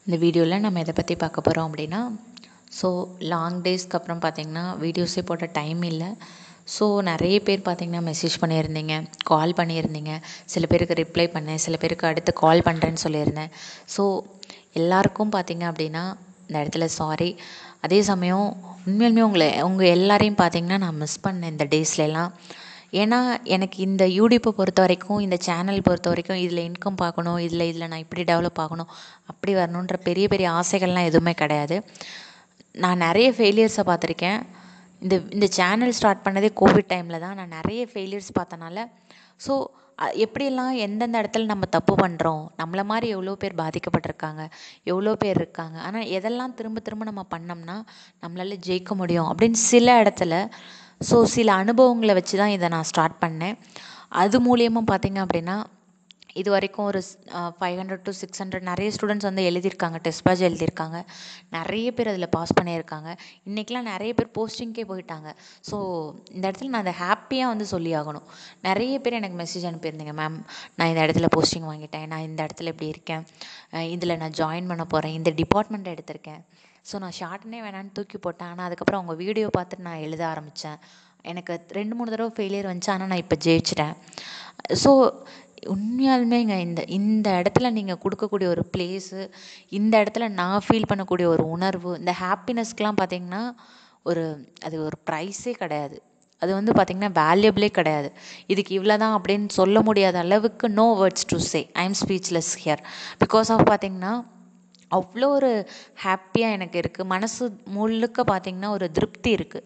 இந்த வீடியோவில் நம்ம எதை பற்றி பார்க்க போகிறோம் அப்படின்னா ஸோ லாங் டேஸ்க்கு அப்புறம் பார்த்திங்கன்னா வீடியோஸே போட்ட டைம் இல்லை ஸோ நிறைய பேர் பார்த்திங்கன்னா மெசேஜ் பண்ணியிருந்தீங்க கால் பண்ணியிருந்தீங்க சில பேருக்கு ரிப்ளை பண்ணேன் சில பேருக்கு அடுத்து கால் பண்ணுறேன்னு சொல்லியிருந்தேன் ஸோ எல்லாருக்கும் பார்த்திங்க அப்படின்னா இந்த இடத்துல சாரி அதே சமயம் உண்மையாலுமே உங்களை உங்கள் எல்லாரையும் பார்த்திங்கன்னா நான் மிஸ் பண்ணேன் இந்த டேஸ்லலாம் ஏன்னா எனக்கு இந்த யூடியூப்பை பொறுத்த வரைக்கும் இந்த சேனல் பொறுத்த வரைக்கும் இதில் இன்கம் பார்க்கணும் இதில் இதில் நான் இப்படி டெவலப் ஆகணும் அப்படி வரணுன்ற பெரிய பெரிய ஆசைகள்லாம் எதுவுமே கிடையாது நான் நிறைய ஃபெயிலியர்ஸை பார்த்துருக்கேன் இந்த இந்த சேனல் ஸ்டார்ட் பண்ணதே கோவிட் டைமில் தான் நான் நிறைய ஃபெயிலியர்ஸ் பார்த்தனால ஸோ எப்படியெல்லாம் எந்தெந்த இடத்துல நம்ம தப்பு பண்ணுறோம் நம்மளை மாதிரி எவ்வளோ பேர் பாதிக்கப்பட்டிருக்காங்க எவ்வளோ பேர் இருக்காங்க ஆனால் எதெல்லாம் திரும்ப திரும்ப நம்ம பண்ணோம்னா நம்மளால ஜெயிக்க முடியும் அப்படின்னு சில இடத்துல ஸோ சில அனுபவங்களை வச்சு தான் இதை நான் ஸ்டார்ட் பண்ணேன் அது மூலியமாக பார்த்திங்க அப்படின்னா இது வரைக்கும் ஒரு five hundred to six hundred நிறைய ஸ்டூடெண்ட்ஸ் வந்து எழுதியிருக்காங்க டெஸ்ட் பேட்ச் எழுதியிருக்காங்க நிறைய பேர் அதில் பாஸ் பண்ணியிருக்காங்க இன்றைக்கெலாம் நிறைய பேர் போஸ்டிங்க்கே போயிட்டாங்க ஸோ இந்த இடத்துல நான் அதை ஹாப்பியாக வந்து சொல்லி ஆகணும் நிறைய பேர் எனக்கு மெசேஜ் அனுப்பியிருந்தீங்க மேம் நான் இந்த இடத்துல போஸ்டிங் வாங்கிட்டேன் நான் இந்த இடத்துல இப்படி இருக்கேன் இதில் நான் ஜாயின் பண்ண போகிறேன் இந்த டிபார்ட்மெண்ட் எடுத்திருக்கேன் ஸோ நான் ஷார்ட்னே வேணான்னு தூக்கி போட்டேன் ஆனால் அதுக்கப்புறம் அவங்க வீடியோ பார்த்துட்டு நான் எழுத ஆரம்பித்தேன் எனக்கு ரெண்டு மூணு தடவை ஃபெயிலியர் வந்துச்சு ஆனால் நான் இப்போ ஜெயிச்சிட்டேன் ஸோ உண்மையாலுமேங்க இந்த இந்த இடத்துல நீங்கள் கொடுக்கக்கூடிய ஒரு ப்ளேஸு இந்த இடத்துல நான் ஃபீல் பண்ணக்கூடிய ஒரு உணர்வு இந்த ஹாப்பினஸ்க்கெலாம் பார்த்திங்கன்னா ஒரு அது ஒரு ப்ரைஸே கிடையாது அது வந்து பார்த்திங்கன்னா வேல்யூபிளே கிடையாது இதுக்கு இவ்வளோ தான் அப்படின்னு சொல்ல முடியாத அளவுக்கு no words to say I am speechless here because of பார்த்திங்கன்னா அவ்வளோ ஒரு ஹாப்பியாக எனக்கு இருக்குது மனசு முழுக்க பார்த்திங்கன்னா ஒரு திருப்தி இருக்குது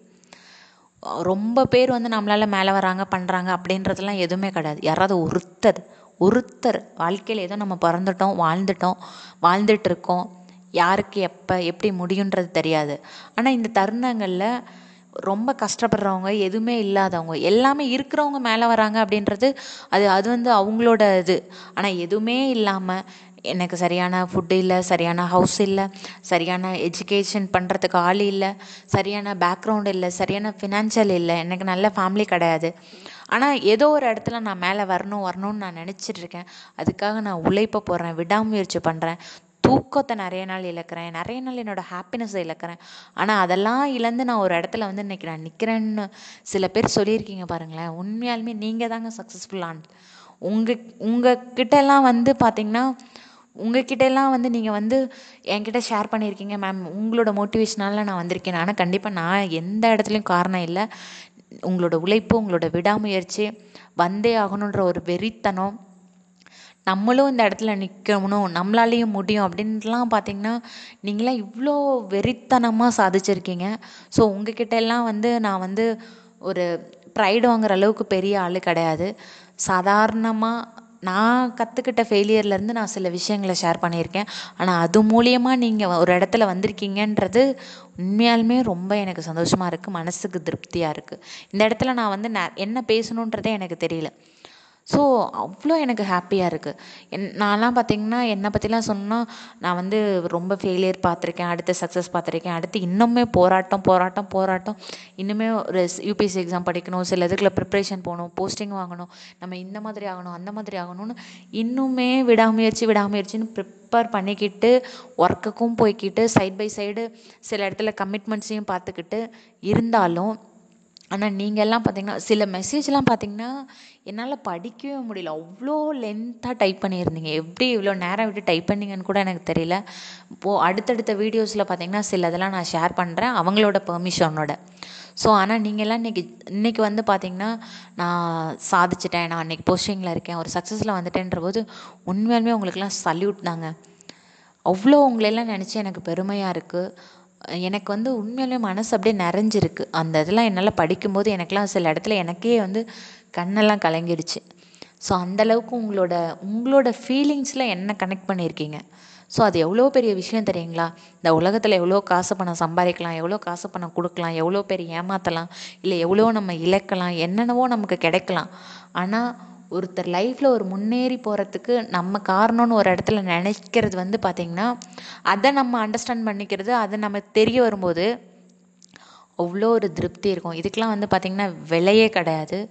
ரொம்ப பேர் வந்து நம்மளால் மேலே வராங்க பண்ணுறாங்க அப்படின்றதெல்லாம் எதுவுமே கிடையாது யாராவது ஒருத்தர் ஒருத்தர் வாழ்க்கையில் ஏதோ நம்ம பிறந்துட்டோம் வாழ்ந்துட்டோம் வாழ்ந்துட்டுருக்கோம் யாருக்கு எப்போ எப்படி முடியுன்றது தெரியாது ஆனால் இந்த தருணங்களில் ரொம்ப கஷ்டப்படுறவங்க எதுவுமே இல்லாதவங்க எல்லாமே இருக்கிறவங்க மேலே வராங்க அப்படின்றது அது அது வந்து அவங்களோட இது ஆனால் எதுவுமே இல்லாமல் எனக்கு சரியான ஃபுட்டு இல்லை சரியான ஹவுஸ் இல்லை சரியான எஜுகேஷன் பண்ணுறதுக்கு ஆள் இல்லை சரியான பேக்ரவுண்ட் இல்லை சரியான ஃபினான்ஷியல் இல்லை எனக்கு நல்ல ஃபேமிலி கிடையாது ஆனால் ஏதோ ஒரு இடத்துல நான் மேலே வரணும் வரணும்னு நான் நினச்சிட்ருக்கேன் அதுக்காக நான் உழைப்பை போடுறேன் விடாமுயற்சி பண்ணுறேன் தூக்கத்தை நிறைய நாள் இழக்கிறேன் நிறைய நாள் என்னோடய ஹாப்பினஸை இழக்கிறேன் ஆனால் அதெல்லாம் இழந்து நான் ஒரு இடத்துல வந்து இன்றைக்கி நான் நிற்கிறேன்னு சில பேர் சொல்லியிருக்கீங்க பாருங்களேன் உண்மையாலுமே நீங்கள் தாங்க சக்ஸஸ்ஃபுல்லான உங்கள் உங்கள் கிட்டலாம் வந்து பார்த்திங்கன்னா உங்ககிட்டலாம் வந்து நீங்கள் வந்து என்கிட்ட ஷேர் பண்ணியிருக்கீங்க மேம் உங்களோட மோட்டிவேஷனால் நான் வந்திருக்கேன் ஆனால் கண்டிப்பாக நான் எந்த இடத்துலையும் காரணம் இல்லை உங்களோட உழைப்பு உங்களோட விடாமுயற்சி வந்தே ஆகணுன்ற ஒரு வெறித்தனம் நம்மளும் இந்த இடத்துல நிற்கணும் நம்மளாலேயும் முடியும் அப்படின்ட்டுலாம் பார்த்திங்கன்னா நீங்களாம் இவ்வளோ வெறித்தனமாக சாதிச்சிருக்கீங்க ஸோ உங்ககிட்ட எல்லாம் வந்து நான் வந்து ஒரு ப்ரைடு வாங்குற அளவுக்கு பெரிய ஆள் கிடையாது சாதாரணமாக நான் கற்றுக்கிட்ட ஃபெயிலியர்லேருந்து நான் சில விஷயங்களை ஷேர் பண்ணியிருக்கேன் ஆனால் அது மூலியமாக நீங்கள் ஒரு இடத்துல வந்திருக்கீங்கன்றது உண்மையாலுமே ரொம்ப எனக்கு சந்தோஷமாக இருக்குது மனசுக்கு திருப்தியாக இருக்குது இந்த இடத்துல நான் வந்து ந என்ன பேசணுன்றதே எனக்கு தெரியல ஸோ அவ்வளோ எனக்கு ஹாப்பியாக இருக்குது என் நான்லாம் பார்த்திங்கன்னா என்னை பற்றிலாம் சொன்னால் நான் வந்து ரொம்ப ஃபெயிலியர் பார்த்துருக்கேன் அடுத்து சக்ஸஸ் பார்த்துருக்கேன் அடுத்து இன்னுமே போராட்டம் போராட்டம் போராட்டம் இன்னுமே ஒரு யூபிஎஸ்சி எக்ஸாம் படிக்கணும் சில இதுக்குள்ள ப்ரிப்ரேஷன் போகணும் போஸ்டிங் வாங்கணும் நம்ம இந்த மாதிரி ஆகணும் அந்த மாதிரி ஆகணும்னு இன்னுமே விடாமுயற்சி விடாமுயற்சின்னு ப்ரிப்பேர் பண்ணிக்கிட்டு ஒர்க்குக்கும் போய்க்கிட்டு சைட் பை சைடு சில இடத்துல கமிட்மெண்ட்ஸையும் பார்த்துக்கிட்டு இருந்தாலும் ஆனால் நீங்கள்லாம் பார்த்தீங்கன்னா சில மெசேஜ்லாம் பார்த்தீங்கன்னா என்னால் படிக்கவே முடியல அவ்வளோ லென்த்தாக டைப் பண்ணியிருந்தீங்க எப்படி இவ்வளோ நேரம் விட்டு டைப் பண்ணிங்கன்னு கூட எனக்கு தெரியல இப்போது அடுத்தடுத்த வீடியோஸில் பார்த்தீங்கன்னா சில இதெல்லாம் நான் ஷேர் பண்ணுறேன் அவங்களோட பெர்மிஷனோட ஸோ ஆனால் நீங்கள்லாம் இன்றைக்கி இன்றைக்கி வந்து பார்த்திங்கன்னா நான் சாதிச்சிட்டேன் நான் அன்றைக்கி போஸ்டிங்கில் இருக்கேன் ஒரு சக்ஸஸில் வந்துட்டேன்ற போது உண்மையாலுமே உங்களுக்கெல்லாம் சல்யூட் தாங்க அவ்வளோ உங்களெல்லாம் நினச்சி எனக்கு பெருமையாக இருக்குது எனக்கு வந்து உண்மையிலே மனசு அப்படியே நிறைஞ்சிருக்கு அந்த இதெல்லாம் என்னால் படிக்கும்போது எனக்கெலாம் சில இடத்துல எனக்கே வந்து கண்ணெல்லாம் கலங்கிடுச்சு ஸோ அந்தளவுக்கு உங்களோட உங்களோட ஃபீலிங்ஸில் என்ன கனெக்ட் பண்ணியிருக்கீங்க ஸோ அது எவ்வளோ பெரிய விஷயம் தெரியுங்களா இந்த உலகத்தில் எவ்வளோ காசு பணம் சம்பாதிக்கலாம் எவ்வளோ காசு பணம் கொடுக்கலாம் எவ்வளோ பேர் ஏமாற்றலாம் இல்லை எவ்வளோ நம்ம இழக்கலாம் என்னென்னவோ நமக்கு கிடைக்கலாம் ஆனால் ஒருத்தர் லைஃப்பில் ஒரு முன்னேறி போகிறதுக்கு நம்ம காரணம்னு ஒரு இடத்துல நினைக்கிறது வந்து பார்த்திங்கன்னா அதை நம்ம அண்டர்ஸ்டாண்ட் பண்ணிக்கிறது அதை நம்ம தெரிய வரும்போது அவ்வளோ ஒரு திருப்தி இருக்கும் இதுக்கெலாம் வந்து பார்த்திங்கன்னா விலையே கிடையாது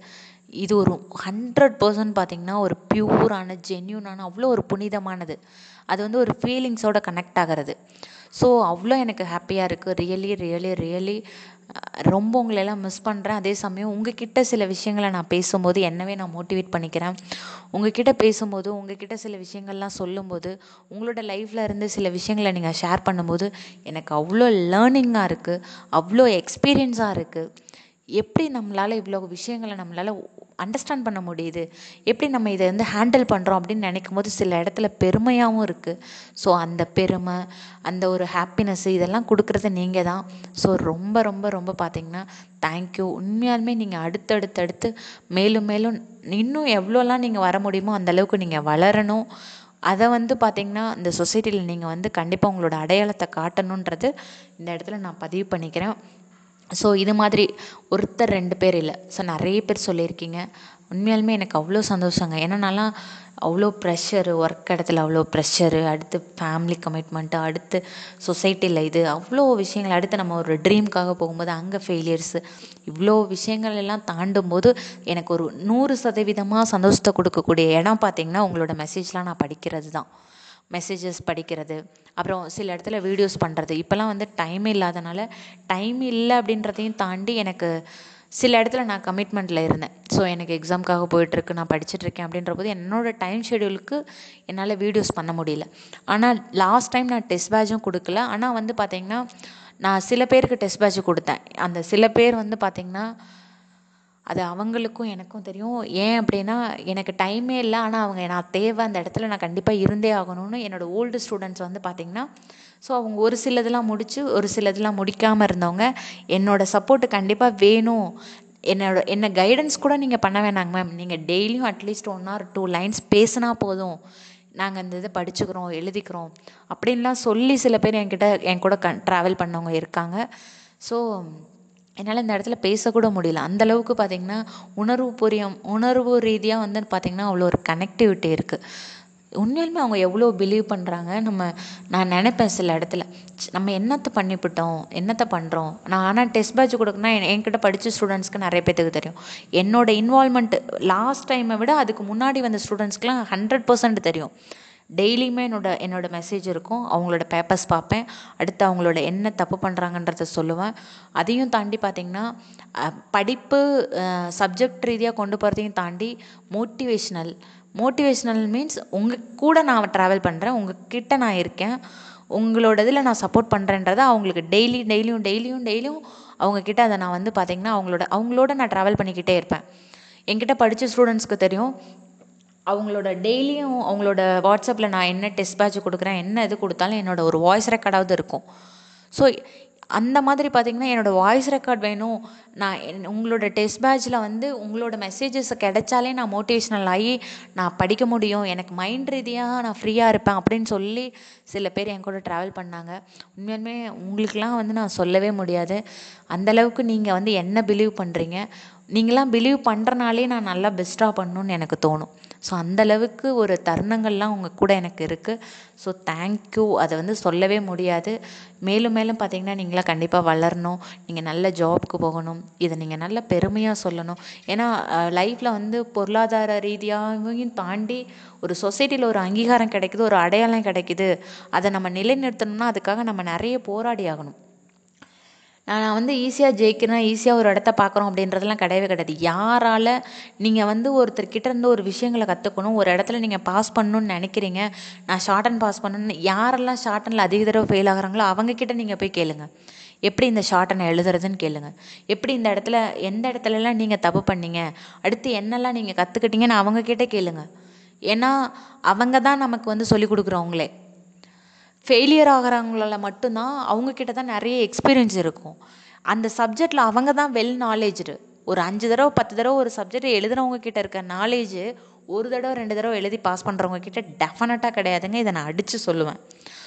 இது ஒரு ஹண்ட்ரட் பர்சன்ட் பார்த்திங்கன்னா ஒரு பியூரான ஜென்யூனான அவ்வளோ ஒரு புனிதமானது அது வந்து ஒரு ஃபீலிங்ஸோட கனெக்ட் ஆகிறது ஸோ அவ்வளோ எனக்கு ஹாப்பியாக இருக்குது ரியலி ரியலி ரியலி ரொம்ப உங்களெல்லாம் மிஸ் பண்ணுறேன் அதே சமயம் உங்ககிட்ட சில விஷயங்களை நான் பேசும்போது என்னவே நான் மோட்டிவேட் பண்ணிக்கிறேன் உங்ககிட்ட பேசும்போது உங்ககிட்ட சில விஷயங்கள்லாம் சொல்லும்போது உங்களோட லைஃப்பில் இருந்து சில விஷயங்களை நீங்கள் ஷேர் பண்ணும்போது எனக்கு அவ்வளோ லேர்னிங்காக இருக்குது அவ்வளோ எக்ஸ்பீரியன்ஸாக இருக்குது எப்படி நம்மளால் இவ்வளோ விஷயங்களை நம்மளால் அண்டர்ஸ்டாண்ட் பண்ண முடியுது எப்படி நம்ம இதை வந்து ஹேண்டில் பண்ணுறோம் அப்படின்னு நினைக்கும் போது சில இடத்துல பெருமையாகவும் இருக்குது ஸோ அந்த பெருமை அந்த ஒரு ஹாப்பினஸ்ஸு இதெல்லாம் கொடுக்குறது நீங்கள் தான் ஸோ ரொம்ப ரொம்ப ரொம்ப பார்த்தீங்கன்னா தேங்க்யூ உண்மையாலுமே நீங்கள் அடுத்தடுத்தடுத்து மேலும் மேலும் இன்னும் எவ்வளோலாம் நீங்கள் வர முடியுமோ அந்தளவுக்கு நீங்கள் வளரணும் அதை வந்து பார்த்திங்கன்னா இந்த சொசைட்டியில் நீங்கள் வந்து கண்டிப்பாக உங்களோட அடையாளத்தை காட்டணுன்றது இந்த இடத்துல நான் பதிவு பண்ணிக்கிறேன் ஸோ இது மாதிரி ஒருத்தர் ரெண்டு பேர் இல்லை ஸோ நிறைய பேர் சொல்லியிருக்கீங்க உண்மையாலுமே எனக்கு அவ்வளோ சந்தோஷங்க ஏன்னா நான்லாம் அவ்வளோ ப்ரெஷரு ஒர்க் இடத்துல அவ்வளோ ப்ரெஷரு அடுத்து ஃபேமிலி கமிட்மெண்ட்டு அடுத்து சொசைட்டியில் இது அவ்வளோ விஷயங்கள் அடுத்து நம்ம ஒரு ட்ரீம்க்காக போகும்போது அங்கே ஃபெயிலியர்ஸு இவ்வளோ விஷயங்கள் எல்லாம் தாண்டும் போது எனக்கு ஒரு நூறு சதவீதமாக சந்தோஷத்தை கொடுக்கக்கூடிய இடம் பார்த்திங்கன்னா உங்களோட மெசேஜ்லாம் நான் படிக்கிறது தான் மெசேஜஸ் படிக்கிறது அப்புறம் சில இடத்துல வீடியோஸ் பண்ணுறது இப்போல்லாம் வந்து டைம் இல்லாதனால டைம் இல்லை அப்படின்றதையும் தாண்டி எனக்கு சில இடத்துல நான் கமிட்மெண்ட்டில் இருந்தேன் ஸோ எனக்கு எக்ஸாம்க்காக போயிட்டுருக்கு நான் படிச்சுட்ருக்கேன் அப்படின்ற போது என்னோடய டைம் ஷெடியூலுக்கு என்னால் வீடியோஸ் பண்ண முடியல ஆனால் லாஸ்ட் டைம் நான் டெஸ்ட் பேட்சும் கொடுக்கல ஆனால் வந்து பார்த்திங்கன்னா நான் சில பேருக்கு டெஸ்ட் பேட்ச் கொடுத்தேன் அந்த சில பேர் வந்து பார்த்திங்கன்னா அது அவங்களுக்கும் எனக்கும் தெரியும் ஏன் அப்படின்னா எனக்கு டைமே இல்லை ஆனால் அவங்க நான் தேவை அந்த இடத்துல நான் கண்டிப்பாக இருந்தே ஆகணும்னு என்னோடய ஓல்டு ஸ்டூடெண்ட்ஸ் வந்து பார்த்திங்கன்னா ஸோ அவங்க ஒரு சிலதெல்லாம் முடித்து ஒரு சிலதெல்லாம் முடிக்காமல் இருந்தவங்க என்னோடய சப்போர்ட்டு கண்டிப்பாக வேணும் என்னோட என்ன கைடன்ஸ் கூட நீங்கள் பண்ண வேணாங்க மேம் நீங்கள் டெய்லியும் at least one or two lines பேசினா போதும் நாங்கள் இந்த இதை படிச்சுக்கிறோம் எழுதிக்கிறோம் அப்படின்லாம் சொல்லி சில பேர் என்கிட்ட என் கூட க ட்ராவல் பண்ணவங்க இருக்காங்க ஸோ என்னால் இந்த இடத்துல பேசக்கூட முடியல அந்தளவுக்கு பார்த்திங்கன்னா உணர்வு பூரியம் உணர்வு ரீதியாக வந்து பார்த்திங்கன்னா அவ்வளோ ஒரு கனெக்டிவிட்டி இருக்குது உண்மையாலுமே அவங்க எவ்வளோ பிலீவ் பண்ணுறாங்க நம்ம நான் நினைப்பேன் சில இடத்துல நம்ம என்னத்தை பண்ணிவிட்டோம் என்னத்தை பண்ணுறோம் நான் ஆனால் டெஸ்ட் பேட்ச் கொடுக்கணும்னா என் என்கிட்ட படித்த ஸ்டூடெண்ட்ஸ்க்கு நிறைய பேத்துக்கு தெரியும் என்னோடய இன்வால்மெண்ட் லாஸ்ட் டைமை விட அதுக்கு முன்னாடி வந்த ஸ்டூடெண்ட்ஸ்க்குலாம் ஹண்ட்ரட் பர்சன்ட் தெரியும் டெய்லியுமே என்னோட என்னோடய மெசேஜ் இருக்கும் அவங்களோட பேப்பர்ஸ் பார்ப்பேன் அடுத்து அவங்களோட என்ன தப்பு பண்ணுறாங்கன்றத சொல்லுவேன் அதையும் தாண்டி பார்த்திங்கன்னா படிப்பு சப்ஜெக்ட் ரீதியாக கொண்டு போகிறதையும் தாண்டி மோட்டிவேஷ்னல் மோட்டிவேஷ்னல் மீன்ஸ் உங்கள் கூட நான் ட்ராவல் பண்ணுறேன் உங்கள் கிட்ட நான் இருக்கேன் உங்களோட இதில் நான் சப்போர்ட் பண்ணுறேன்றதை அவங்களுக்கு டெய்லி டெய்லியும் டெய்லியும் டெய்லியும் அவங்கக்கிட்ட அதை நான் வந்து பார்த்திங்கன்னா அவங்களோட அவங்களோட நான் ட்ராவல் பண்ணிக்கிட்டே இருப்பேன் என்கிட்ட படித்த ஸ்டூடெண்ட்ஸ்க்கு தெரியும் அவங்களோட டெய்லியும் அவங்களோட வாட்ஸ்அப்பில் நான் என்ன டெஸ்ட் பேட்ச் கொடுக்குறேன் என்ன இது கொடுத்தாலும் என்னோடய ஒரு வாய்ஸ் ரெக்கார்டாவது இருக்கும் ஸோ அந்த மாதிரி பார்த்திங்கன்னா என்னோடய வாய்ஸ் ரெக்கார்ட் வேணும் நான் என் உங்களோட டெஸ்ட் பேட்சில் வந்து உங்களோட மெசேஜஸ் கிடைச்சாலே நான் மோட்டிவேஷ்னல் ஆகி நான் படிக்க முடியும் எனக்கு மைண்ட் ரீதியாக நான் ஃப்ரீயாக இருப்பேன் அப்படின்னு சொல்லி சில பேர் என் கூட ட்ராவல் பண்ணாங்க உண்மையாலுமே உங்களுக்கெலாம் வந்து நான் சொல்லவே முடியாது அந்தளவுக்கு நீங்கள் வந்து என்ன பிலீவ் பண்ணுறீங்க நீங்களாம் பிலீவ் பண்ணுறனாலே நான் நல்லா பெஸ்ட்டாக பண்ணணுன்னு எனக்கு தோணும் ஸோ அந்தளவுக்கு ஒரு தருணங்கள்லாம் உங்கள் கூட எனக்கு இருக்குது ஸோ தேங்க்யூ அதை வந்து சொல்லவே முடியாது மேலும் மேலும் பார்த்தீங்கன்னா நீங்களாம் கண்டிப்பாக வளரணும் நீங்கள் நல்ல ஜாப்க்கு போகணும் இதை நீங்கள் நல்ல பெருமையாக சொல்லணும் ஏன்னா லைஃப்பில் வந்து பொருளாதார ரீதியாகவும் தாண்டி ஒரு சொசைட்டியில் ஒரு அங்கீகாரம் கிடைக்குது ஒரு அடையாளம் கிடைக்குது அதை நம்ம நிலைநிறுத்தணும்னா அதுக்காக நம்ம நிறைய போராடி ஆகணும் நான் வந்து ஈஸியாக ஜெயிக்கிறேன் ஈஸியாக ஒரு இடத்த பார்க்குறோம் அப்படின்றதெல்லாம் கிடையவே கிடையாது யாரால் நீங்கள் வந்து ஒருத்தர்கிட்ட இருந்து ஒரு விஷயங்களை கற்றுக்கணும் ஒரு இடத்துல நீங்கள் பாஸ் பண்ணணும்னு நினைக்கிறீங்க நான் ஷார்ட் அண்ட் பாஸ் பண்ணணும்னு யாரெல்லாம் ஷார்ட் அண்டில் அதிக தடவை ஃபெயில் ஆகுறாங்களோ அவங்கக்கிட்ட நீங்கள் போய் கேளுங்க எப்படி இந்த ஷார்ட் அண்ட் எழுதுறதுன்னு கேளுங்க எப்படி இந்த இடத்துல எந்த இடத்துலலாம் நீங்கள் தப்பு பண்ணீங்க அடுத்து என்னெல்லாம் நீங்கள் கற்றுக்கிட்டீங்கன்னு அவங்கக்கிட்ட கேளுங்க ஏன்னா அவங்க தான் நமக்கு வந்து சொல்லிக் கொடுக்குறவங்களே ஃபெயிலியர் ஆகிறவங்களால மட்டும்தான் அவங்கக்கிட்ட தான் நிறைய எக்ஸ்பீரியன்ஸ் இருக்கும் அந்த சப்ஜெக்டில் அவங்க தான் வெல் நாலேஜ்டு ஒரு அஞ்சு தடவை பத்து தடவை ஒரு சப்ஜெக்ட் எழுதுறவங்க கிட்ட இருக்க நாலேஜு ஒரு தடவை ரெண்டு தடவை எழுதி பாஸ் பண்ணுறவங்க கிட்ட டெஃபினட்டாக கிடையாதுங்க இதை நான் அடித்து சொல்லுவேன்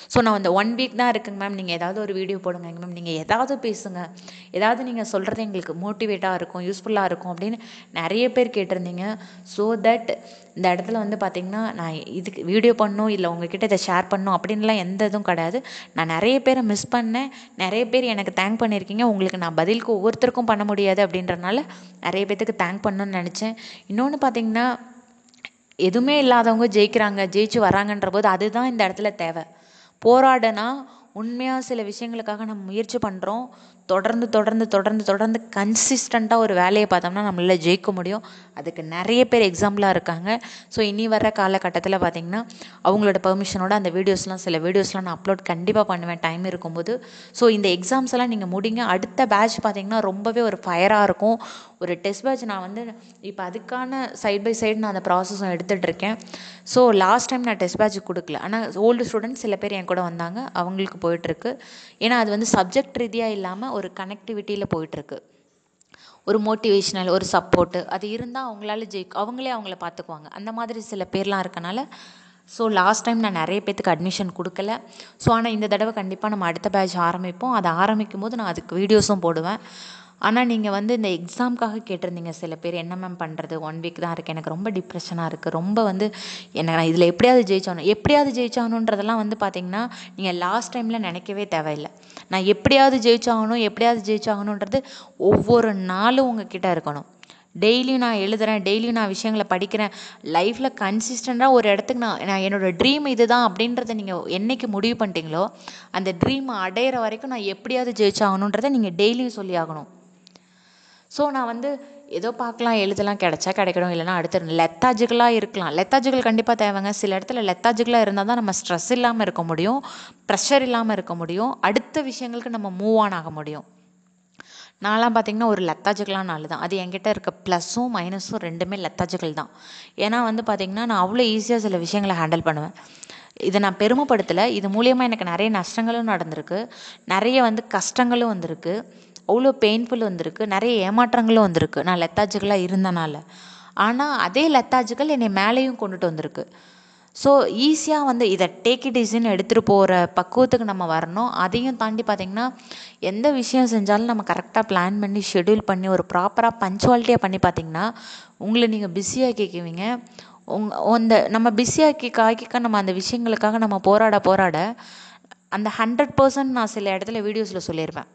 ஸோ நான் அந்த ஒன் வீக் தான் இருக்குங்க மேம் நீங்கள் ஏதாவது ஒரு வீடியோ போடுங்க மேம் நீங்கள் ஏதாவது பேசுங்க ஏதாவது நீங்கள் சொல்கிறது எங்களுக்கு மோட்டிவேட்டாக இருக்கும் யூஸ்ஃபுல்லாக இருக்கும் அப்படின்னு நிறைய பேர் கேட்டிருந்தீங்க ஸோ தட் இந்த இடத்துல வந்து பார்த்திங்கன்னா நான் இதுக்கு வீடியோ பண்ணணும் இல்லை உங்ககிட்ட இதை ஷேர் பண்ணணும் அப்படின்லாம் எந்த இதுவும் கிடையாது நான் நிறைய பேரை மிஸ் பண்ணேன் நிறைய பேர் எனக்கு தேங்க் பண்ணியிருக்கீங்க உங்களுக்கு நான் பதிலுக்கு ஒவ்வொருத்தருக்கும் பண்ண முடியாது அப்படின்றனால நிறைய பேர்த்துக்கு தேங்க் பண்ணணும்னு நினச்சேன் இன்னொன்று பார்த்தீங்கன்னா எதுவுமே இல்லாதவங்க ஜெயிக்கிறாங்க ஜெயிச்சு வராங்கன்ற போது அதுதான் இந்த இடத்துல தேவை போராடனா உண்மையாக சில விஷயங்களுக்காக நம்ம முயற்சி பண்ணுறோம் தொடர்ந்து தொடர்ந்து தொடர்ந்து தொடர்ந்து கன்சிஸ்டண்ட்டாக ஒரு வேலையை பார்த்தோம்னா நம்மளால் ஜெயிக்க முடியும் அதுக்கு நிறைய பேர் எக்ஸாம்பிளாக இருக்காங்க ஸோ இனி வர காலகட்டத்தில் பார்த்திங்கன்னா அவங்களோட பெர்மிஷனோட அந்த வீடியோஸ்லாம் சில வீடியோஸ்லாம் நான் அப்லோட் கண்டிப்பாக பண்ணுவேன் டைம் இருக்கும்போது ஸோ இந்த எக்ஸாம்ஸ் எல்லாம் நீங்கள் முடிங்க அடுத்த பேட்ச் பார்த்திங்கன்னா ரொம்பவே ஒரு ஃபயராக இருக்கும் ஒரு டெஸ்ட் பேட்ச் நான் வந்து இப்போ அதுக்கான சைட் பை சைடு நான் அந்த ப்ராசஸும் எடுத்துகிட்டு இருக்கேன் ஸோ லாஸ்ட் டைம் நான் டெஸ்ட் பேட்ச் கொடுக்கல ஆனால் ஓல்டு ஸ்டூடெண்ட்ஸ் சில பேர் என் கூட வந்தாங்க அவங்களுக்கு போயிட்டுருக்கு ஏன்னா அது வந்து சப்ஜெக்ட் ரீதியாக இல்லாமல் ஒரு கனெக்டிவிட்டியில் போயிட்டுருக்கு ஒரு மோட்டிவேஷ்னல் ஒரு சப்போர்ட்டு அது இருந்தால் அவங்களால ஜெயிக்க அவங்களே அவங்கள பார்த்துக்குவாங்க அந்த மாதிரி சில பேர்லாம் இருக்கனால ஸோ லாஸ்ட் டைம் நான் நிறைய பேத்துக்கு அட்மிஷன் கொடுக்கல ஸோ ஆனால் இந்த தடவை கண்டிப்பாக நம்ம அடுத்த பேட்ச் ஆரம்பிப்போம் அதை ஆரம்பிக்கும் போது நான் அதுக்கு வீடியோஸும் போடுவேன் ஆனால் நீங்கள் வந்து இந்த எக்ஸாம்க்காக கேட்டிருந்தீங்க சில பேர் என்ன மேம் பண்ணுறது ஒன் வீக் தான் இருக்குது எனக்கு ரொம்ப டிப்ரெஷனாக இருக்குது ரொம்ப வந்து என்ன நான் இதில் எப்படியாவது ஜெயிச்சாகணும் எப்படியாவது ஜெயிச்சாகணுன்றதெல்லாம் வந்து பார்த்தீங்கன்னா நீங்கள் லாஸ்ட் டைமில் நினைக்கவே தேவையில்லை நான் எப்படியாவது ஜெயிச்சாகணும் எப்படியாவது ஜெயிச்சாகணுன்றது ஒவ்வொரு நாளும் உங்ககிட்ட இருக்கணும் டெய்லியும் நான் எழுதுகிறேன் டெய்லியும் நான் விஷயங்களை படிக்கிறேன் லைஃப்பில் கன்சிஸ்டண்ட்டாக ஒரு இடத்துக்கு நான் நான் என்னோடய ட்ரீம் இது தான் அப்படின்றத நீங்கள் என்னைக்கு முடிவு பண்ணிட்டீங்களோ அந்த ட்ரீம் அடையிற வரைக்கும் நான் எப்படியாவது ஜெயிச்சாகணுன்றதை நீங்கள் டெய்லியும் சொல்லி ஆகணும் ஸோ நான் வந்து ஏதோ பார்க்கலாம் எழுதலாம் கிடைச்சா கிடைக்கணும் இல்லைனா அடுத்து லெத்தாஜிக்கலாக இருக்கலாம் லெத்தாஜிக்கல் கண்டிப்பாக தேவைங்க சில இடத்துல லெத்தாஜிக்கலாக இருந்தால் தான் நம்ம ஸ்ட்ரெஸ் இல்லாமல் இருக்க முடியும் ப்ரெஷர் இல்லாமல் இருக்க முடியும் அடுத்த விஷயங்களுக்கு நம்ம மூவ் ஆன் ஆக முடியும் நான்லாம் பார்த்திங்கன்னா ஒரு லெத்தாஜிக்கலான ஆள் தான் அது என்கிட்ட இருக்க ப்ளஸ்ஸும் மைனஸும் ரெண்டுமே லெத்தாஜிக்கல் தான் ஏன்னா வந்து பார்த்திங்கன்னா நான் அவ்வளோ ஈஸியாக சில விஷயங்களை ஹேண்டில் பண்ணுவேன் இதை நான் பெருமைப்படுத்தலை இது மூலியமாக எனக்கு நிறைய நஷ்டங்களும் நடந்திருக்கு நிறைய வந்து கஷ்டங்களும் வந்திருக்கு அவ்வளோ பெயின்ஃபுல் வந்திருக்கு நிறைய ஏமாற்றங்களும் வந்திருக்கு நான் லெத்தாஜிக்கலாக இருந்தனால ஆனால் அதே லெத்தாஜிக்கல் என்னை மேலேயும் கொண்டுட்டு வந்திருக்கு ஸோ ஈஸியாக வந்து இதை டேக் இட் ஈஸின்னு எடுத்துகிட்டு போகிற பக்குவத்துக்கு நம்ம வரணும் அதையும் தாண்டி பார்த்திங்கன்னா எந்த விஷயம் செஞ்சாலும் நம்ம கரெக்டாக பிளான் பண்ணி ஷெட்யூல் பண்ணி ஒரு ப்ராப்பராக பஞ்சுவாலிட்டியாக பண்ணி பார்த்திங்கன்னா உங்களை நீங்கள் பிஸியாக கேட்குவீங்க உங் அந்த நம்ம பிஸியாக்கி காய்க்க நம்ம அந்த விஷயங்களுக்காக நம்ம போராட போராட அந்த ஹண்ட்ரட் பர்சன்ட் நான் சில இடத்துல வீடியோஸில் சொல்லியிருப்பேன்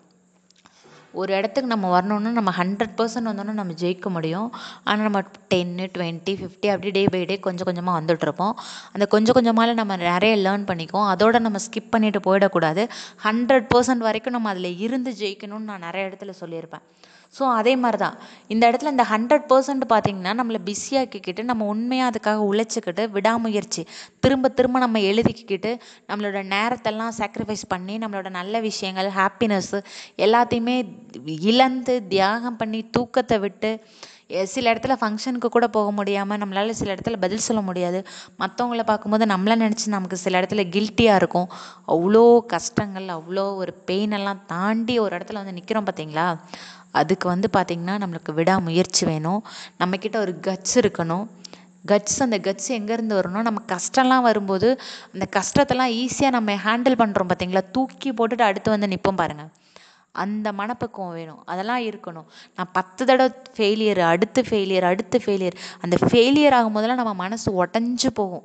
ஒரு இடத்துக்கு நம்ம வரணுன்னா நம்ம ஹண்ட்ரட் பர்சன்ட் வந்தோன்னா நம்ம ஜெயிக்க முடியும் ஆனால் நம்ம டென்னு டுவெண்ட்டி ஃபிஃப்டி அப்படி டே பை டே கொஞ்சம் கொஞ்சமாக வந்துட்டுருப்போம் அந்த கொஞ்சம் கொஞ்சமாக நம்ம நிறைய லேர்ன் பண்ணிக்குவோம் அதோட நம்ம ஸ்கிப் பண்ணிட்டு போயிடக்கூடாது ஹண்ட்ரட் பர்சன்ட் வரைக்கும் நம்ம அதில் இருந்து ஜெயிக்கணும்னு நான் நிறைய இடத்துல சொல்லியிருப்பேன் ஸோ அதே மாதிரி தான் இந்த இடத்துல இந்த ஹண்ட்ரட் பர்சன்ட் பார்த்திங்கன்னா நம்மளை பிஸியாக்கிக்கிட்டு நம்ம உண்மையாக அதுக்காக உழைச்சிக்கிட்டு விடாமுயற்சி திரும்ப திரும்ப நம்ம எழுதிக்கிட்டு நம்மளோட நேரத்தெல்லாம் சாக்ரிஃபைஸ் பண்ணி நம்மளோட நல்ல விஷயங்கள் ஹாப்பினஸ்ஸு எல்லாத்தையுமே இழந்து தியாகம் பண்ணி தூக்கத்தை விட்டு சில இடத்துல ஃபங்க்ஷனுக்கு கூட போக முடியாமல் நம்மளால் சில இடத்துல பதில் சொல்ல முடியாது மற்றவங்கள பார்க்கும்போது நம்மளை நினச்சி நமக்கு சில இடத்துல கில்ட்டியாக இருக்கும் அவ்வளோ கஷ்டங்கள் அவ்வளோ ஒரு பெயின் எல்லாம் தாண்டி ஒரு இடத்துல வந்து நிற்கிறோம் பார்த்தீங்களா அதுக்கு வந்து பார்த்திங்கன்னா நம்மளுக்கு விடாமுயற்சி வேணும் நம்மக்கிட்ட ஒரு கட்ஸ் இருக்கணும் கட்ஸ் அந்த கட்ஸ் எங்கேருந்து வரணும் நம்ம கஷ்டம்லாம் வரும்போது அந்த கஷ்டத்தெல்லாம் ஈஸியாக நம்ம ஹேண்டில் பண்ணுறோம் பார்த்தீங்களா தூக்கி போட்டுட்டு அடுத்து வந்து நிற்போம் பாருங்கள் அந்த மனப்பக்குவம் வேணும் அதெல்லாம் இருக்கணும் நான் பத்து தடவை ஃபெயிலியர் அடுத்து ஃபெயிலியர் அடுத்து ஃபெயிலியர் அந்த ஃபெயிலியர் ஆகும் போதெல்லாம் நம்ம மனசு உடஞ்சி போகும்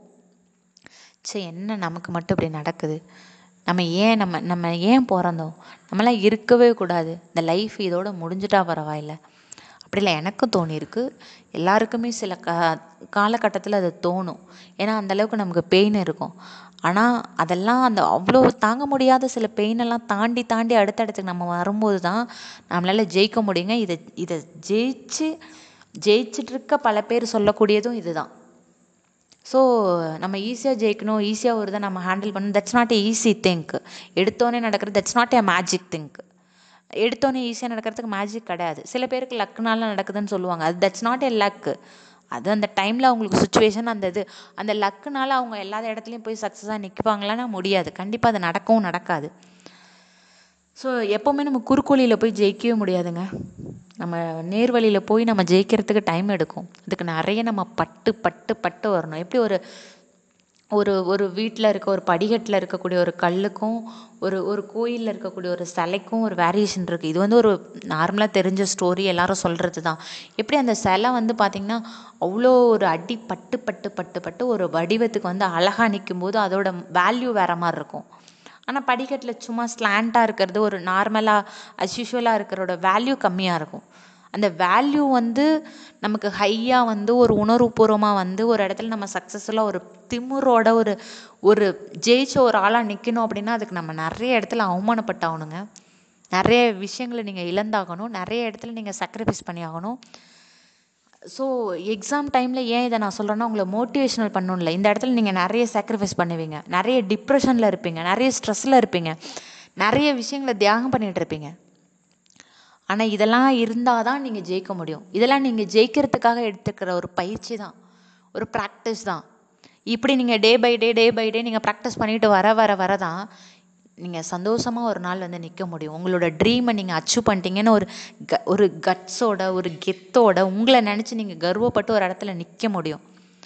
சே என்ன நமக்கு மட்டும் இப்படி நடக்குது நம்ம ஏன் நம்ம நம்ம ஏன் பிறந்தோம் நம்மளாம் இருக்கவே கூடாது இந்த லைஃப் இதோட முடிஞ்சிட்டா பரவாயில்ல அப்படிலாம் எனக்கும் தோணியிருக்கு எல்லாருக்குமே சில கா காலகட்டத்தில் அது தோணும் ஏன்னா அந்தளவுக்கு நமக்கு பெயின் இருக்கும் ஆனால் அதெல்லாம் அந்த அவ்வளோ தாங்க முடியாத சில பெயினெல்லாம் தாண்டி தாண்டி அடுத்தடுத்து நம்ம வரும்போது தான் நம்மளால் ஜெயிக்க முடியுங்க இதை இதை ஜெயிச்சு ஜெயிச்சிட்ருக்க பல பேர் சொல்லக்கூடியதும் இதுதான் ஸோ நம்ம ஈஸியாக ஜெயிக்கணும் ஈஸியாக ஒரு இதை நம்ம ஹேண்டில் பண்ணணும் that's not a easy thing எடுத்தோன்னே நடக்கிறது that's not a magic thing எடுத்தோன்னே ஈஸியாக நடக்கிறதுக்கு மேஜிக் கிடையாது சில பேருக்கு லக்குனால நடக்குதுன்னு சொல்லுவாங்க அது தட்ஸ் நாட் ஏ லக்கு அது அந்த டைமில் அவங்களுக்கு சுச்சுவேஷன் அந்த இது அந்த லக்குனால அவங்க எல்லா இடத்துலையும் போய் சக்ஸஸாக நிற்பாங்களான்னா முடியாது கண்டிப்பாக அது நடக்கவும் நடக்காது ஸோ எப்போவுமே நம்ம குறுக்கோழியில் போய் ஜெயிக்கவே முடியாதுங்க நம்ம நேர்வழியில் போய் நம்ம ஜெயிக்கிறதுக்கு டைம் எடுக்கும் அதுக்கு நிறைய நம்ம பட்டு பட்டு பட்டு வரணும் எப்படி ஒரு ஒரு ஒரு வீட்டில் இருக்க ஒரு படிக்கட்டில் இருக்கக்கூடிய ஒரு கல்லுக்கும் ஒரு ஒரு கோயிலில் இருக்கக்கூடிய ஒரு சிலைக்கும் ஒரு வேரியேஷன் இருக்குது இது வந்து ஒரு நார்மலாக தெரிஞ்ச ஸ்டோரி எல்லாரும் சொல்கிறது தான் எப்படி அந்த சிலை வந்து பார்த்திங்கன்னா அவ்வளோ ஒரு அடி பட்டு பட்டு பட்டு பட்டு ஒரு வடிவத்துக்கு வந்து அழகாக நிற்கும் போது அதோட வேல்யூ வேறு மாதிரி இருக்கும் ஆனால் படிக்கட்டில் சும்மா ஸ்லாண்ட்டாக இருக்கிறது ஒரு நார்மலாக அஸ்யூஷுவலாக இருக்கிறோட வேல்யூ கம்மியாக இருக்கும் அந்த வேல்யூ வந்து நமக்கு ஹையாக வந்து ஒரு உணர்வுபூர்வமாக வந்து ஒரு இடத்துல நம்ம சக்ஸஸ்ஃபுல்லாக ஒரு திமிரோட ஒரு ஒரு ஜெயிச்ச ஒரு ஆளாக நிற்கணும் அப்படின்னா அதுக்கு நம்ம நிறைய இடத்துல அவமானப்பட்டாகணுங்க நிறைய விஷயங்களை நீங்கள் இழந்தாகணும் நிறைய இடத்துல நீங்கள் சாக்ரிஃபைஸ் பண்ணி ஆகணும் ஸோ எக்ஸாம் டைமில் ஏன் இதை நான் சொல்கிறேன்னா உங்களை மோட்டிவேஷனல் பண்ணணும்ல இந்த இடத்துல நீங்கள் நிறைய சாக்ரிஃபைஸ் பண்ணுவீங்க நிறைய டிப்ரெஷனில் இருப்பீங்க நிறைய ஸ்ட்ரெஸ்ஸில் இருப்பீங்க நிறைய விஷயங்களை தியாகம் பண்ணிகிட்டு இருப்பீங்க ஆனால் இதெல்லாம் இருந்தால் தான் நீங்கள் ஜெயிக்க முடியும் இதெல்லாம் நீங்கள் ஜெயிக்கிறதுக்காக எடுத்துக்கிற ஒரு பயிற்சி தான் ஒரு ப்ராக்டிஸ் தான் இப்படி நீங்கள் day by day day by day நீங்கள் ப்ராக்டிஸ் பண்ணிட்டு வர வர வர தான் நீங்கள் சந்தோஷமாக ஒரு நாள் வந்து நிற்க முடியும் உங்களோட ட்ரீமை நீங்கள் அச்சீவ் பண்ணிட்டீங்கன்னு ஒரு க ஒரு கட்ஸோட ஒரு கெத்தோட உங்களை நினச்சி நீங்கள் கர்வப்பட்டு ஒரு இடத்துல நிற்க முடியும்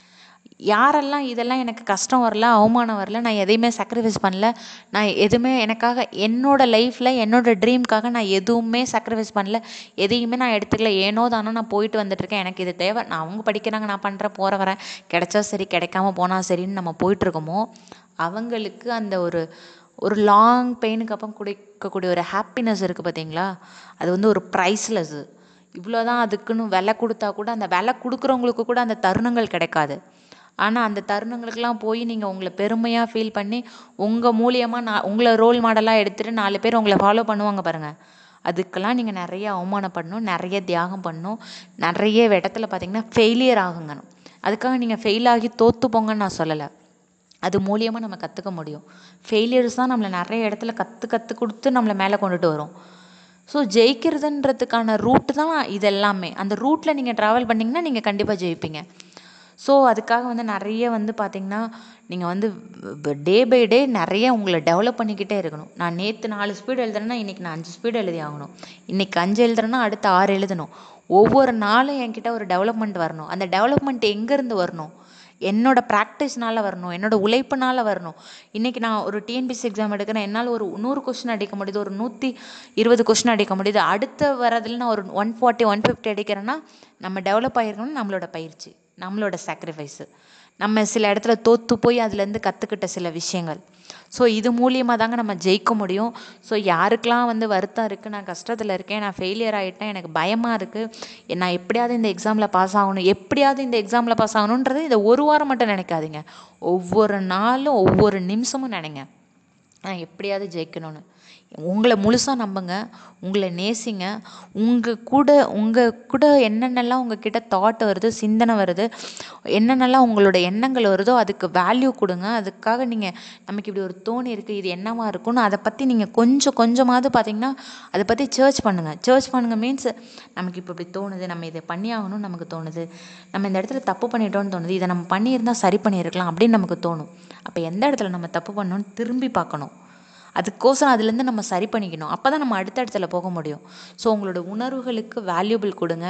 யாரெல்லாம் இதெல்லாம் எனக்கு கஷ்டம் வரல அவமானம் வரல நான் எதையுமே சாக்ரிஃபைஸ் பண்ணல நான் எதுவுமே எனக்காக என்னோட லைஃப்பில் என்னோட ட்ரீம்க்காக நான் எதுவுமே சாக்ரிஃபைஸ் பண்ணல எதையுமே நான் எடுத்துக்கல ஏனோ தானோ நான் போயிட்டு வந்துட்டுருக்கேன் எனக்கு இது தேவை நான் அவங்க படிக்கிறாங்க நான் பண்ணுறேன் போகிற வரேன் கிடைச்சா சரி கிடைக்காம போனால் சரின்னு நம்ம போயிட்டுருக்கோமோ அவங்களுக்கு அந்த ஒரு ஒரு லாங் பெயினுக்கு அப்புறம் கொடுக்கக்கூடிய ஒரு ஹாப்பினஸ் இருக்குது பார்த்தீங்களா அது வந்து ஒரு ப்ரைஸ்லெஸ்ஸு இவ்வளோ தான் அதுக்குன்னு விலை கொடுத்தா கூட அந்த விலை கொடுக்குறவங்களுக்கு கூட அந்த தருணங்கள் கிடைக்காது ஆனால் அந்த தருணங்களுக்கெல்லாம் போய் நீங்கள் உங்களை பெருமையாக ஃபீல் பண்ணி உங்கள் மூலியமாக நான் உங்களை ரோல் மாடலாக எடுத்துகிட்டு நாலு பேர் உங்களை ஃபாலோ பண்ணுவாங்க பாருங்கள் அதுக்கெல்லாம் நீங்கள் நிறைய அவமானப்படணும் நிறைய தியாகம் பண்ணணும் நிறைய இடத்துல பார்த்தீங்கன்னா ஃபெயிலியர் ஆகுங்கணும் அதுக்காக நீங்கள் ஃபெயில் ஆகி தோற்று போங்கன்னு நான் சொல்லலை அது மூலியமாக நம்ம கற்றுக்க முடியும் ஃபெயிலியர்ஸ் தான் நம்மளை நிறைய இடத்துல கற்று கற்றுக் கொடுத்து நம்மளை மேலே கொண்டுட்டு வரும் ஸோ ஜெயிக்கிறதுன்றதுக்கான ரூட்டு தான் இது எல்லாமே அந்த ரூட்டில் நீங்கள் ட்ராவல் பண்ணிங்கன்னா நீங்கள் கண்டிப்பாக ஜெயிப்பீங்க ஸோ அதுக்காக வந்து நிறைய வந்து பார்த்திங்கன்னா நீங்கள் வந்து டே பை டே நிறைய உங்களை டெவலப் பண்ணிக்கிட்டே இருக்கணும் நான் நேற்று நாலு ஸ்பீடு எழுதுறேன்னா இன்றைக்கி நான் அஞ்சு ஸ்பீடு எழுதி ஆகணும் இன்றைக்கி அஞ்சு எழுதுறேன்னா அடுத்து ஆறு எழுதணும் ஒவ்வொரு நாளும் என்கிட்ட ஒரு டெவலப்மெண்ட் வரணும் அந்த டெவலப்மெண்ட் எங்கேருந்து வரணும் என்னோட ப்ராக்டிஸ்னால வரணும் என்னோட உழைப்புனால வரணும் இன்றைக்கி நான் ஒரு டிஎன்பிசி எக்ஸாம் எடுக்கிறேன் என்னால் ஒரு நூறு கொஷின் அடிக்க முடியுது ஒரு நூற்றி இருபது கொஷின் அடிக்க முடியுது அடுத்த வரதில் நான் ஒரு ஒன் ஃபார்ட்டி ஒன் ஃபிஃப்டி அடிக்கிறேன்னா நம்ம டெவலப் ஆகிருக்கணும் நம்மளோட பயிற்சி நம்மளோட சாக்ரிஃபைஸு நம்ம சில இடத்துல தோற்று போய் அதுலேருந்து கற்றுக்கிட்ட சில விஷயங்கள் ஸோ இது மூலியமாக தாங்க நம்ம ஜெயிக்க முடியும் ஸோ யாருக்கெல்லாம் வந்து வருத்தம் இருக்குது நான் கஷ்டத்தில் இருக்கேன் நான் ஃபெயிலியர் ஆகிட்டேன் எனக்கு பயமாக இருக்குது நான் எப்படியாவது இந்த எக்ஸாமில் பாஸ் ஆகணும் எப்படியாவது இந்த எக்ஸாமில் பாஸ் ஆகணுன்றது இந்த ஒரு வாரம் மட்டும் நினைக்காதீங்க ஒவ்வொரு நாளும் ஒவ்வொரு நிமிஷமும் நினைங்க நான் எப்படியாவது ஜெயிக்கணும்னு உங்களை முழுசாக நம்புங்க உங்களை நேசிங்க உங்கள் கூட உங்கள் கூட என்னென்னலாம் உங்கள் கிட்ட தாட் வருது சிந்தனை வருது என்னென்னலாம் உங்களோட எண்ணங்கள் வருதோ அதுக்கு வேல்யூ கொடுங்க அதுக்காக நீங்கள் நமக்கு இப்படி ஒரு தோணி இருக்குது இது என்னவா இருக்கும்னு அதை பற்றி நீங்கள் கொஞ்சம் கொஞ்சமாவது பார்த்தீங்கன்னா அதை பற்றி சர்ச் பண்ணுங்கள் சர்ச் பண்ணுங்கள் மீன்ஸ் நமக்கு இப்போ இப்படி தோணுது நம்ம இதை பண்ணி ஆகணும்னு நமக்கு தோணுது நம்ம இந்த இடத்துல தப்பு பண்ணிட்டோம்னு தோணுது இதை நம்ம பண்ணியிருந்தால் சரி பண்ணியிருக்கலாம் அப்படின்னு நமக்கு தோணும் அப்போ எந்த இடத்துல நம்ம தப்பு பண்ணோன்னு திரும்பி பார்க்கணும் அதுக்கோசரம் அதுலேருந்து நம்ம சரி பண்ணிக்கணும் அப்போ தான் நம்ம அடுத்த இடத்துல போக முடியும் ஸோ உங்களோட உணர்வுகளுக்கு வேல்யூபிள் கொடுங்க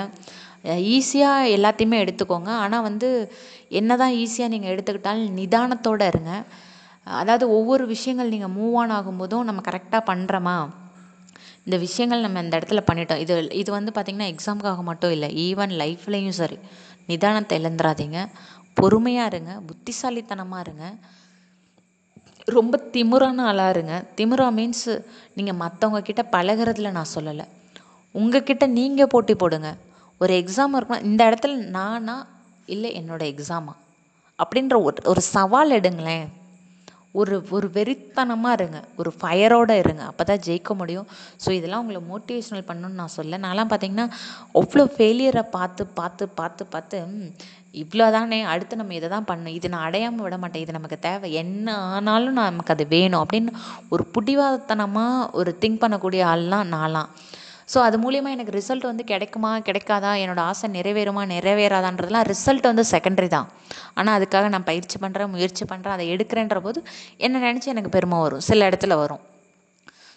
ஈஸியாக எல்லாத்தையுமே எடுத்துக்கோங்க ஆனால் வந்து என்ன தான் ஈஸியாக நீங்கள் எடுத்துக்கிட்டாலும் நிதானத்தோடு இருங்க அதாவது ஒவ்வொரு விஷயங்கள் நீங்கள் மூவ் ஆன் ஆகும்போதும் நம்ம கரெக்டாக பண்ணுறோமா இந்த விஷயங்கள் நம்ம இந்த இடத்துல பண்ணிட்டோம் இது இது வந்து பார்த்திங்கன்னா எக்ஸாமுக்காக மட்டும் இல்லை ஈவன் லைஃப்லேயும் சரி நிதானத்தை இழந்துடாதீங்க பொறுமையாக இருங்க புத்திசாலித்தனமாக இருங்க ரொம்ப திமிரான ஆளாக இருங்க திமிரா மீன்ஸ் நீங்கள் மற்றவங்க கிட்ட பழகுறதுல நான் சொல்லலை உங்ககிட்ட நீங்கள் போட்டி போடுங்க ஒரு எக்ஸாம் இருக்குன்னா இந்த இடத்துல நானா இல்லை என்னோட எக்ஸாமா அப்படின்ற ஒரு ஒரு சவால் எடுங்களேன் ஒரு ஒரு வெறித்தனமாக இருங்க ஒரு ஃபயரோடு இருங்க அப்போ தான் ஜெயிக்க முடியும் ஸோ இதெல்லாம் உங்களை மோட்டிவேஷனல் பண்ணணும்னு நான் சொல்ல நான்லாம் பார்த்தீங்கன்னா அவ்வளோ ஃபெயிலியரை பார்த்து பார்த்து பார்த்து பார்த்து இவ்வளோ தானே அடுத்து நம்ம இதை தான் பண்ணணும் இது நான் அடையாமல் விட மாட்டேன் இது நமக்கு தேவை என்ன ஆனாலும் நமக்கு அது வேணும் அப்படின்னு ஒரு புடிவாதத்தனமாக ஒரு திங்க் பண்ணக்கூடிய ஆள்லாம் நான்லாம் ஸோ அது மூலியமாக எனக்கு ரிசல்ட் வந்து கிடைக்குமா கிடைக்காதா என்னோட ஆசை நிறைவேறுமா நிறைவேறாதான்றதுலாம் ரிசல்ட் வந்து செகண்டரி தான் ஆனால் அதுக்காக நான் பயிற்சி பண்ணுறேன் முயற்சி பண்ணுறேன் அதை எடுக்கிறேன்ற போது என்ன நினச்சி எனக்கு பெருமை வரும் சில இடத்துல வரும்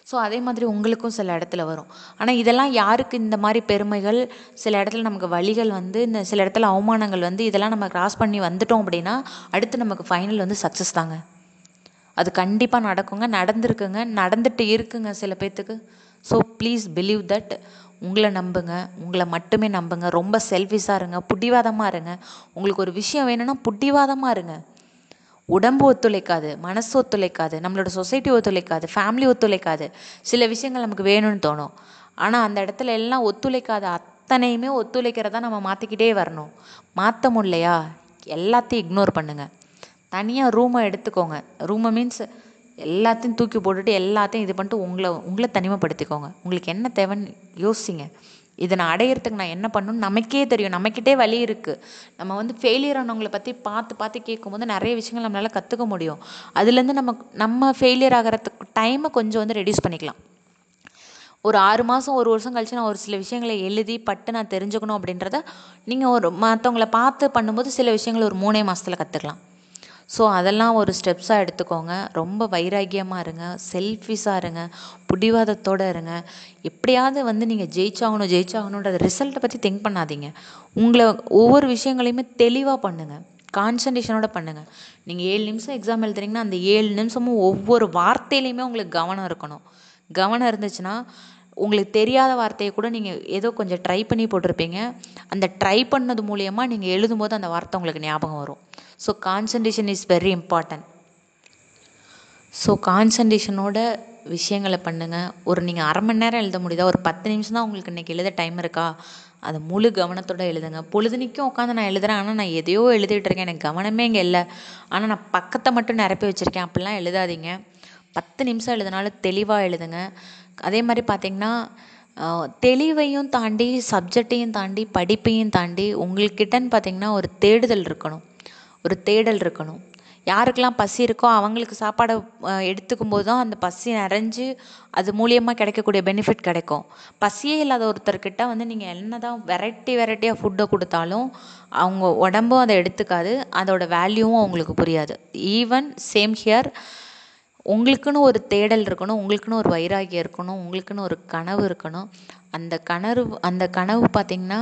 ஸோ அதே மாதிரி உங்களுக்கும் சில இடத்துல வரும் ஆனால் இதெல்லாம் யாருக்கு இந்த மாதிரி பெருமைகள் சில இடத்துல நமக்கு வழிகள் வந்து இந்த சில இடத்துல அவமானங்கள் வந்து இதெல்லாம் நம்ம கிராஸ் பண்ணி வந்துட்டோம் அப்படின்னா அடுத்து நமக்கு ஃபைனல் வந்து சக்ஸஸ் தாங்க அது கண்டிப்பாக நடக்குங்க நடந்திருக்குங்க நடந்துட்டு இருக்குங்க சில பேர்த்துக்கு ஸோ ப்ளீஸ் பிலீவ் தட் உங்களை நம்புங்க உங்களை மட்டுமே நம்புங்க ரொம்ப செல்ஃபிஷாக இருங்க புடிவாதமாக இருங்க உங்களுக்கு ஒரு விஷயம் வேணும்னா புடிவாதமாக இருங்க உடம்பு ஒத்துழைக்காது மனசு ஒத்துழைக்காது நம்மளோட சொசைட்டி ஒத்துழைக்காது ஃபேமிலி ஒத்துழைக்காது சில விஷயங்கள் நமக்கு வேணும்னு தோணும் ஆனால் அந்த இடத்துல எல்லாம் ஒத்துழைக்காத அத்தனையுமே ஒத்துழைக்கிறதா நம்ம மாற்றிக்கிட்டே வரணும் மாற்ற முடியலையா எல்லாத்தையும் இக்னோர் பண்ணுங்கள் தனியாக ரூமை எடுத்துக்கோங்க ரூமை மீன்ஸ் எல்லாத்தையும் தூக்கி போட்டுட்டு எல்லாத்தையும் இது பண்ணிட்டு உங்களை உங்களை தனிமைப்படுத்திக்கோங்க உங்களுக்கு என்ன தேவைன்னு யோசிங்க இதை நான் அடையிறதுக்கு நான் என்ன பண்ணணும்னு நமக்கே தெரியும் நம்மக்கிட்டே வழி இருக்குது நம்ம வந்து ஃபெயிலியர் ஆனவங்கள பற்றி பார்த்து பார்த்து கேட்கும்போது நிறைய விஷயங்கள் நம்மளால் கற்றுக்க முடியும் அதுலேருந்து நம்ம நம்ம ஃபெயிலியர் ஆகிறதுக்கு டைமை கொஞ்சம் வந்து ரெடியூஸ் பண்ணிக்கலாம் ஒரு ஆறு மாதம் ஒரு வருஷம் கழிச்சு நான் ஒரு சில விஷயங்களை எழுதி பட்டு நான் தெரிஞ்சுக்கணும் அப்படின்றத நீங்கள் ஒரு மற்றவங்கள பார்த்து பண்ணும்போது சில விஷயங்கள் ஒரு மூணே மாதத்தில் கற்றுக்கலாம் ஸோ அதெல்லாம் ஒரு ஸ்டெப்ஸாக எடுத்துக்கோங்க ரொம்ப வைராக்கியமாக இருங்க செல்ஃபிஷாக இருங்க பிடிவாதத்தோடு இருங்க எப்படியாவது வந்து நீங்கள் ஜெயிச்சாகணும் ஜெயிச்சாகணுன்ற ரிசல்ட்டை பற்றி திங்க் பண்ணாதீங்க உங்களை ஒவ்வொரு விஷயங்களையுமே தெளிவாக பண்ணுங்கள் கான்சன்ட்ரேஷனோட பண்ணுங்கள் நீங்கள் ஏழு நிமிஷம் எக்ஸாம் எழுதுறீங்கன்னா அந்த ஏழு நிமிஷமும் ஒவ்வொரு வார்த்தையிலையுமே உங்களுக்கு கவனம் இருக்கணும் கவனம் இருந்துச்சுன்னா உங்களுக்கு தெரியாத வார்த்தையை கூட நீங்கள் ஏதோ கொஞ்சம் ட்ரை பண்ணி போட்டிருப்பீங்க அந்த ட்ரை பண்ணது மூலியமாக நீங்கள் எழுதும்போது அந்த வார்த்தை உங்களுக்கு ஞாபகம் வரும் so concentration is very important so கான்சன்ட்ரேஷனோட விஷயங்களை பண்ணுங்கள் ஒரு நீங்கள் அரை மணி நேரம் எழுத முடியுதா ஒரு பத்து நிமிஷம் தான் உங்களுக்கு இன்றைக்கி எழுத டைம் இருக்கா அதை முழு கவனத்தோடு எழுதுங்க பொழுதுனிக்கும் உட்காந்து நான் எழுதுறேன் ஆனால் நான் எதையோ எழுதிட்டு இருக்கேன் எனக்கு கவனமே இங்கே இல்லை ஆனால் நான் பக்கத்தை மட்டும் நிரப்பி வச்சுருக்கேன் அப்படிலாம் எழுதாதீங்க பத்து நிமிஷம் எழுதினாலும் தெளிவாக எழுதுங்க அதே மாதிரி பார்த்திங்கன்னா தெளிவையும் தாண்டி சப்ஜெக்டையும் தாண்டி படிப்பையும் தாண்டி உங்கள்கிட்டன்னு பார்த்திங்கன்னா ஒரு தேடுதல் இருக்கணும் ஒரு தேடல் இருக்கணும் யாருக்கெல்லாம் பசி இருக்கோ அவங்களுக்கு சாப்பாடை எடுத்துக்கும் போது தான் அந்த பசி நிறைஞ்சு அது மூலியமாக கிடைக்கக்கூடிய பெனிஃபிட் கிடைக்கும் பசியே இல்லாத ஒருத்தர்கிட்ட வந்து நீங்கள் என்ன தான் வெரைட்டி வெரைட்டியாக ஃபுட்டை கொடுத்தாலும் அவங்க உடம்பும் அதை எடுத்துக்காது அதோட வேல்யூவும் அவங்களுக்கு புரியாது ஈவன் சேம் ஹியர் உங்களுக்குன்னு ஒரு தேடல் இருக்கணும் உங்களுக்குன்னு ஒரு வைராகியம் இருக்கணும் உங்களுக்குன்னு ஒரு கனவு இருக்கணும் அந்த கனவு அந்த கனவு பார்த்திங்கன்னா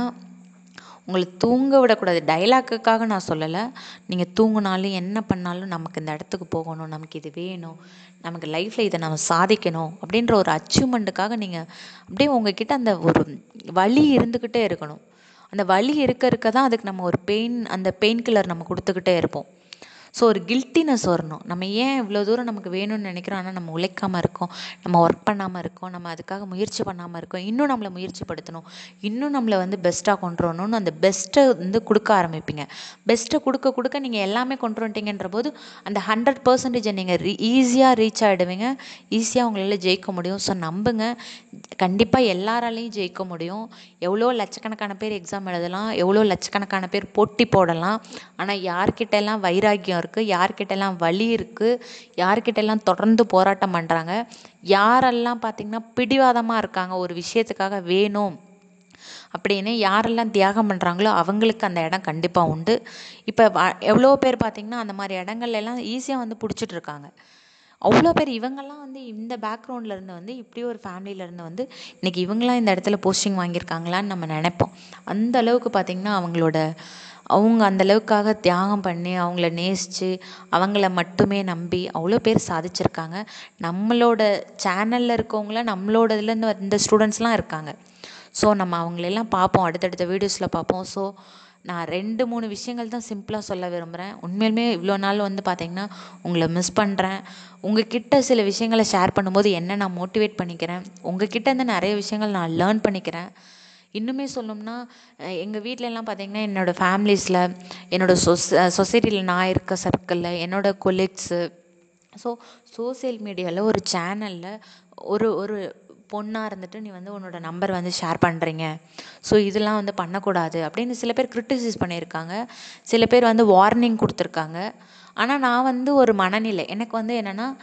உங்களை தூங்க விடக்கூடாது டைலாக்குக்காக நான் சொல்லலை நீங்கள் தூங்கினாலும் என்ன பண்ணாலும் நமக்கு இந்த இடத்துக்கு போகணும் நமக்கு இது வேணும் நமக்கு லைஃப்பில் இதை நம்ம சாதிக்கணும் அப்படின்ற ஒரு அச்சீவ்மெண்ட்டுக்காக நீங்கள் அப்படியே உங்ககிட்ட அந்த ஒரு வலி இருந்துக்கிட்டே இருக்கணும் அந்த வலி இருக்க இருக்க தான் அதுக்கு நம்ம ஒரு பெயின் அந்த பெயின் கில்லர் நம்ம கொடுத்துக்கிட்டே இருப்போம் ஸோ ஒரு கில்ட்டினஸ் வரணும் நம்ம ஏன் இவ்வளோ தூரம் நமக்கு வேணும்னு நினைக்கிறோம் ஆனால் நம்ம உழைக்காமல் இருக்கோம் நம்ம ஒர்க் பண்ணாமல் இருக்கோம் நம்ம அதுக்காக முயற்சி பண்ணாமல் இருக்கோம் இன்னும் நம்மளை முயற்சி படுத்தணும் இன்னும் நம்மளை வந்து பெஸ்ட்டாக கொண்டு வரணும்னு அந்த பெஸ்ட்டை வந்து கொடுக்க ஆரம்பிப்பீங்க பெஸ்ட்டை கொடுக்க கொடுக்க நீங்கள் எல்லாமே கொண்டு வந்துட்டீங்கன்ற போது அந்த ஹண்ட்ரட் பர்சன்டேஜை நீங்கள் ரீ ஈஸியாக ரீச் ஆகிடுவீங்க ஈஸியாக உங்களால் ஜெயிக்க முடியும் ஸோ நம்புங்க கண்டிப்பாக எல்லாராலையும் ஜெயிக்க முடியும் எவ்வளோ லட்சக்கணக்கான பேர் எக்ஸாம் எழுதலாம் எவ்வளோ லட்சக்கணக்கான பேர் போட்டி போடலாம் ஆனால் யார்கிட்ட எல்லாம் வைராக்கியம் இருக்குது யார்கிட்டெல்லாம் வலி இருக்குது யார்கிட்டெல்லாம் தொடர்ந்து போராட்டம் பண்ணுறாங்க யாரெல்லாம் பார்த்திங்கன்னா பிடிவாதமாக இருக்காங்க ஒரு விஷயத்துக்காக வேணும் அப்படின்னு யாரெல்லாம் தியாகம் பண்ணுறாங்களோ அவங்களுக்கு அந்த இடம் கண்டிப்பாக உண்டு இப்போ எவ்வளோ பேர் பார்த்திங்கன்னா அந்த மாதிரி இடங்கள்ல எல்லாம் ஈஸியாக வந்து பிடிச்சிட்டு இருக்காங்க அவ்வளோ பேர் இவங்கெல்லாம் வந்து இந்த பேக்ரவுண்டில் இருந்து வந்து இப்படி ஒரு ஃபேமிலியில இருந்து வந்து இன்றைக்கி இவங்களாம் இந்த இடத்துல போஸ்டிங் வாங்கியிருக்காங்களான்னு நம்ம நினைப்போம் அந்த அளவுக்கு பார்த்திங்கன்னா அவங்களோட அவங்க அந்த அளவுக்காக தியாகம் பண்ணி அவங்கள நேசித்து அவங்கள மட்டுமே நம்பி அவ்வளோ பேர் சாதிச்சிருக்காங்க நம்மளோட சேனலில் இருக்கவங்கள நம்மளோட இதுலேருந்து வந்த ஸ்டூடெண்ட்ஸ்லாம் இருக்காங்க ஸோ நம்ம அவங்களெல்லாம் பார்ப்போம் அடுத்தடுத்த வீடியோஸில் பார்ப்போம் ஸோ நான் ரெண்டு மூணு விஷயங்கள் தான் சிம்பிளாக சொல்ல விரும்புகிறேன் உண்மையிலுமே இவ்வளோ நாள் வந்து பார்த்திங்கன்னா உங்களை மிஸ் பண்ணுறேன் உங்ககிட்ட சில விஷயங்களை ஷேர் பண்ணும்போது என்ன நான் மோட்டிவேட் பண்ணிக்கிறேன் உங்ககிட்ட இருந்து நிறைய விஷயங்கள் நான் லேர்ன் பண்ணிக்கிறேன் இன்னுமே சொல்லணும்னா எங்கள் வீட்டிலலாம் பார்த்திங்கன்னா என்னோடய ஃபேமிலிஸில் என்னோடய சொஸ் சொசைட்டியில் நான் இருக்க சர்க்கிளில் என்னோடய கொலீக்ஸு ஸோ சோசியல் மீடியாவில் ஒரு சேனலில் ஒரு ஒரு பொண்ணாக இருந்துட்டு நீ வந்து உன்னோட நம்பர் வந்து ஷேர் பண்ணுறீங்க ஸோ இதெல்லாம் வந்து பண்ணக்கூடாது அப்படின்னு சில பேர் கிரிட்டிசைஸ் பண்ணியிருக்காங்க சில பேர் வந்து வார்னிங் கொடுத்துருக்காங்க ஆனால் நான் வந்து ஒரு மனநிலை எனக்கு வந்து என்னென்னா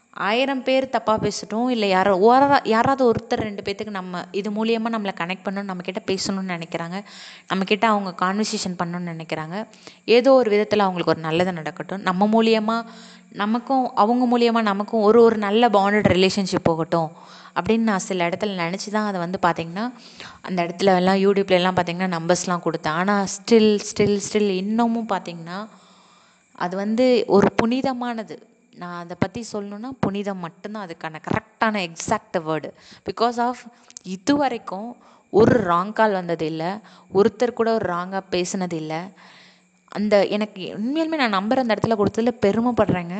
ஆயிரம் பேர் தப்பாக பேசட்டும் இல்லை யாரோ ஓர யாராவது ஒருத்தர் ரெண்டு பேர்த்துக்கு நம்ம இது மூலியமாக நம்மளை கனெக்ட் பண்ணணும் நம்மக்கிட்ட பேசணும்னு நினைக்கிறாங்க நம்மக்கிட்ட அவங்க கான்வர்சேஷன் பண்ணணும்னு நினைக்கிறாங்க ஏதோ ஒரு விதத்தில் அவங்களுக்கு ஒரு நல்லது நடக்கட்டும் நம்ம மூலியமாக நமக்கும் அவங்க மூலியமாக நமக்கும் ஒரு ஒரு நல்ல பாண்டட் ரிலேஷன்ஷிப் போகட்டும் அப்படின்னு நான் சில இடத்துல நினச்சி தான் அதை வந்து பார்த்திங்கன்னா அந்த இடத்துல எல்லாம் யூடியூப்ல எல்லாம் பார்த்திங்கன்னா நம்பர்ஸ்லாம் கொடுத்தேன் ஆனால் ஸ்டில் ஸ்டில் ஸ்டில் இன்னமும் பார்த்திங்கன்னா அது வந்து ஒரு புனிதமானது நான் அதை பற்றி சொல்லணுன்னா புனிதம் மட்டும்தான் அதுக்கான கரெக்டான எக்ஸாக்ட் வேர்டு பிகாஸ் ஆஃப் இது வரைக்கும் ஒரு ராங் கால் வந்தது இல்லை ஒருத்தர் கூட ஒரு ராங்காக பேசுனது இல்லை அந்த எனக்கு உண்மையாலுமே நான் நம்பர் அந்த இடத்துல கொடுத்ததுல பெருமைப்படுறேங்க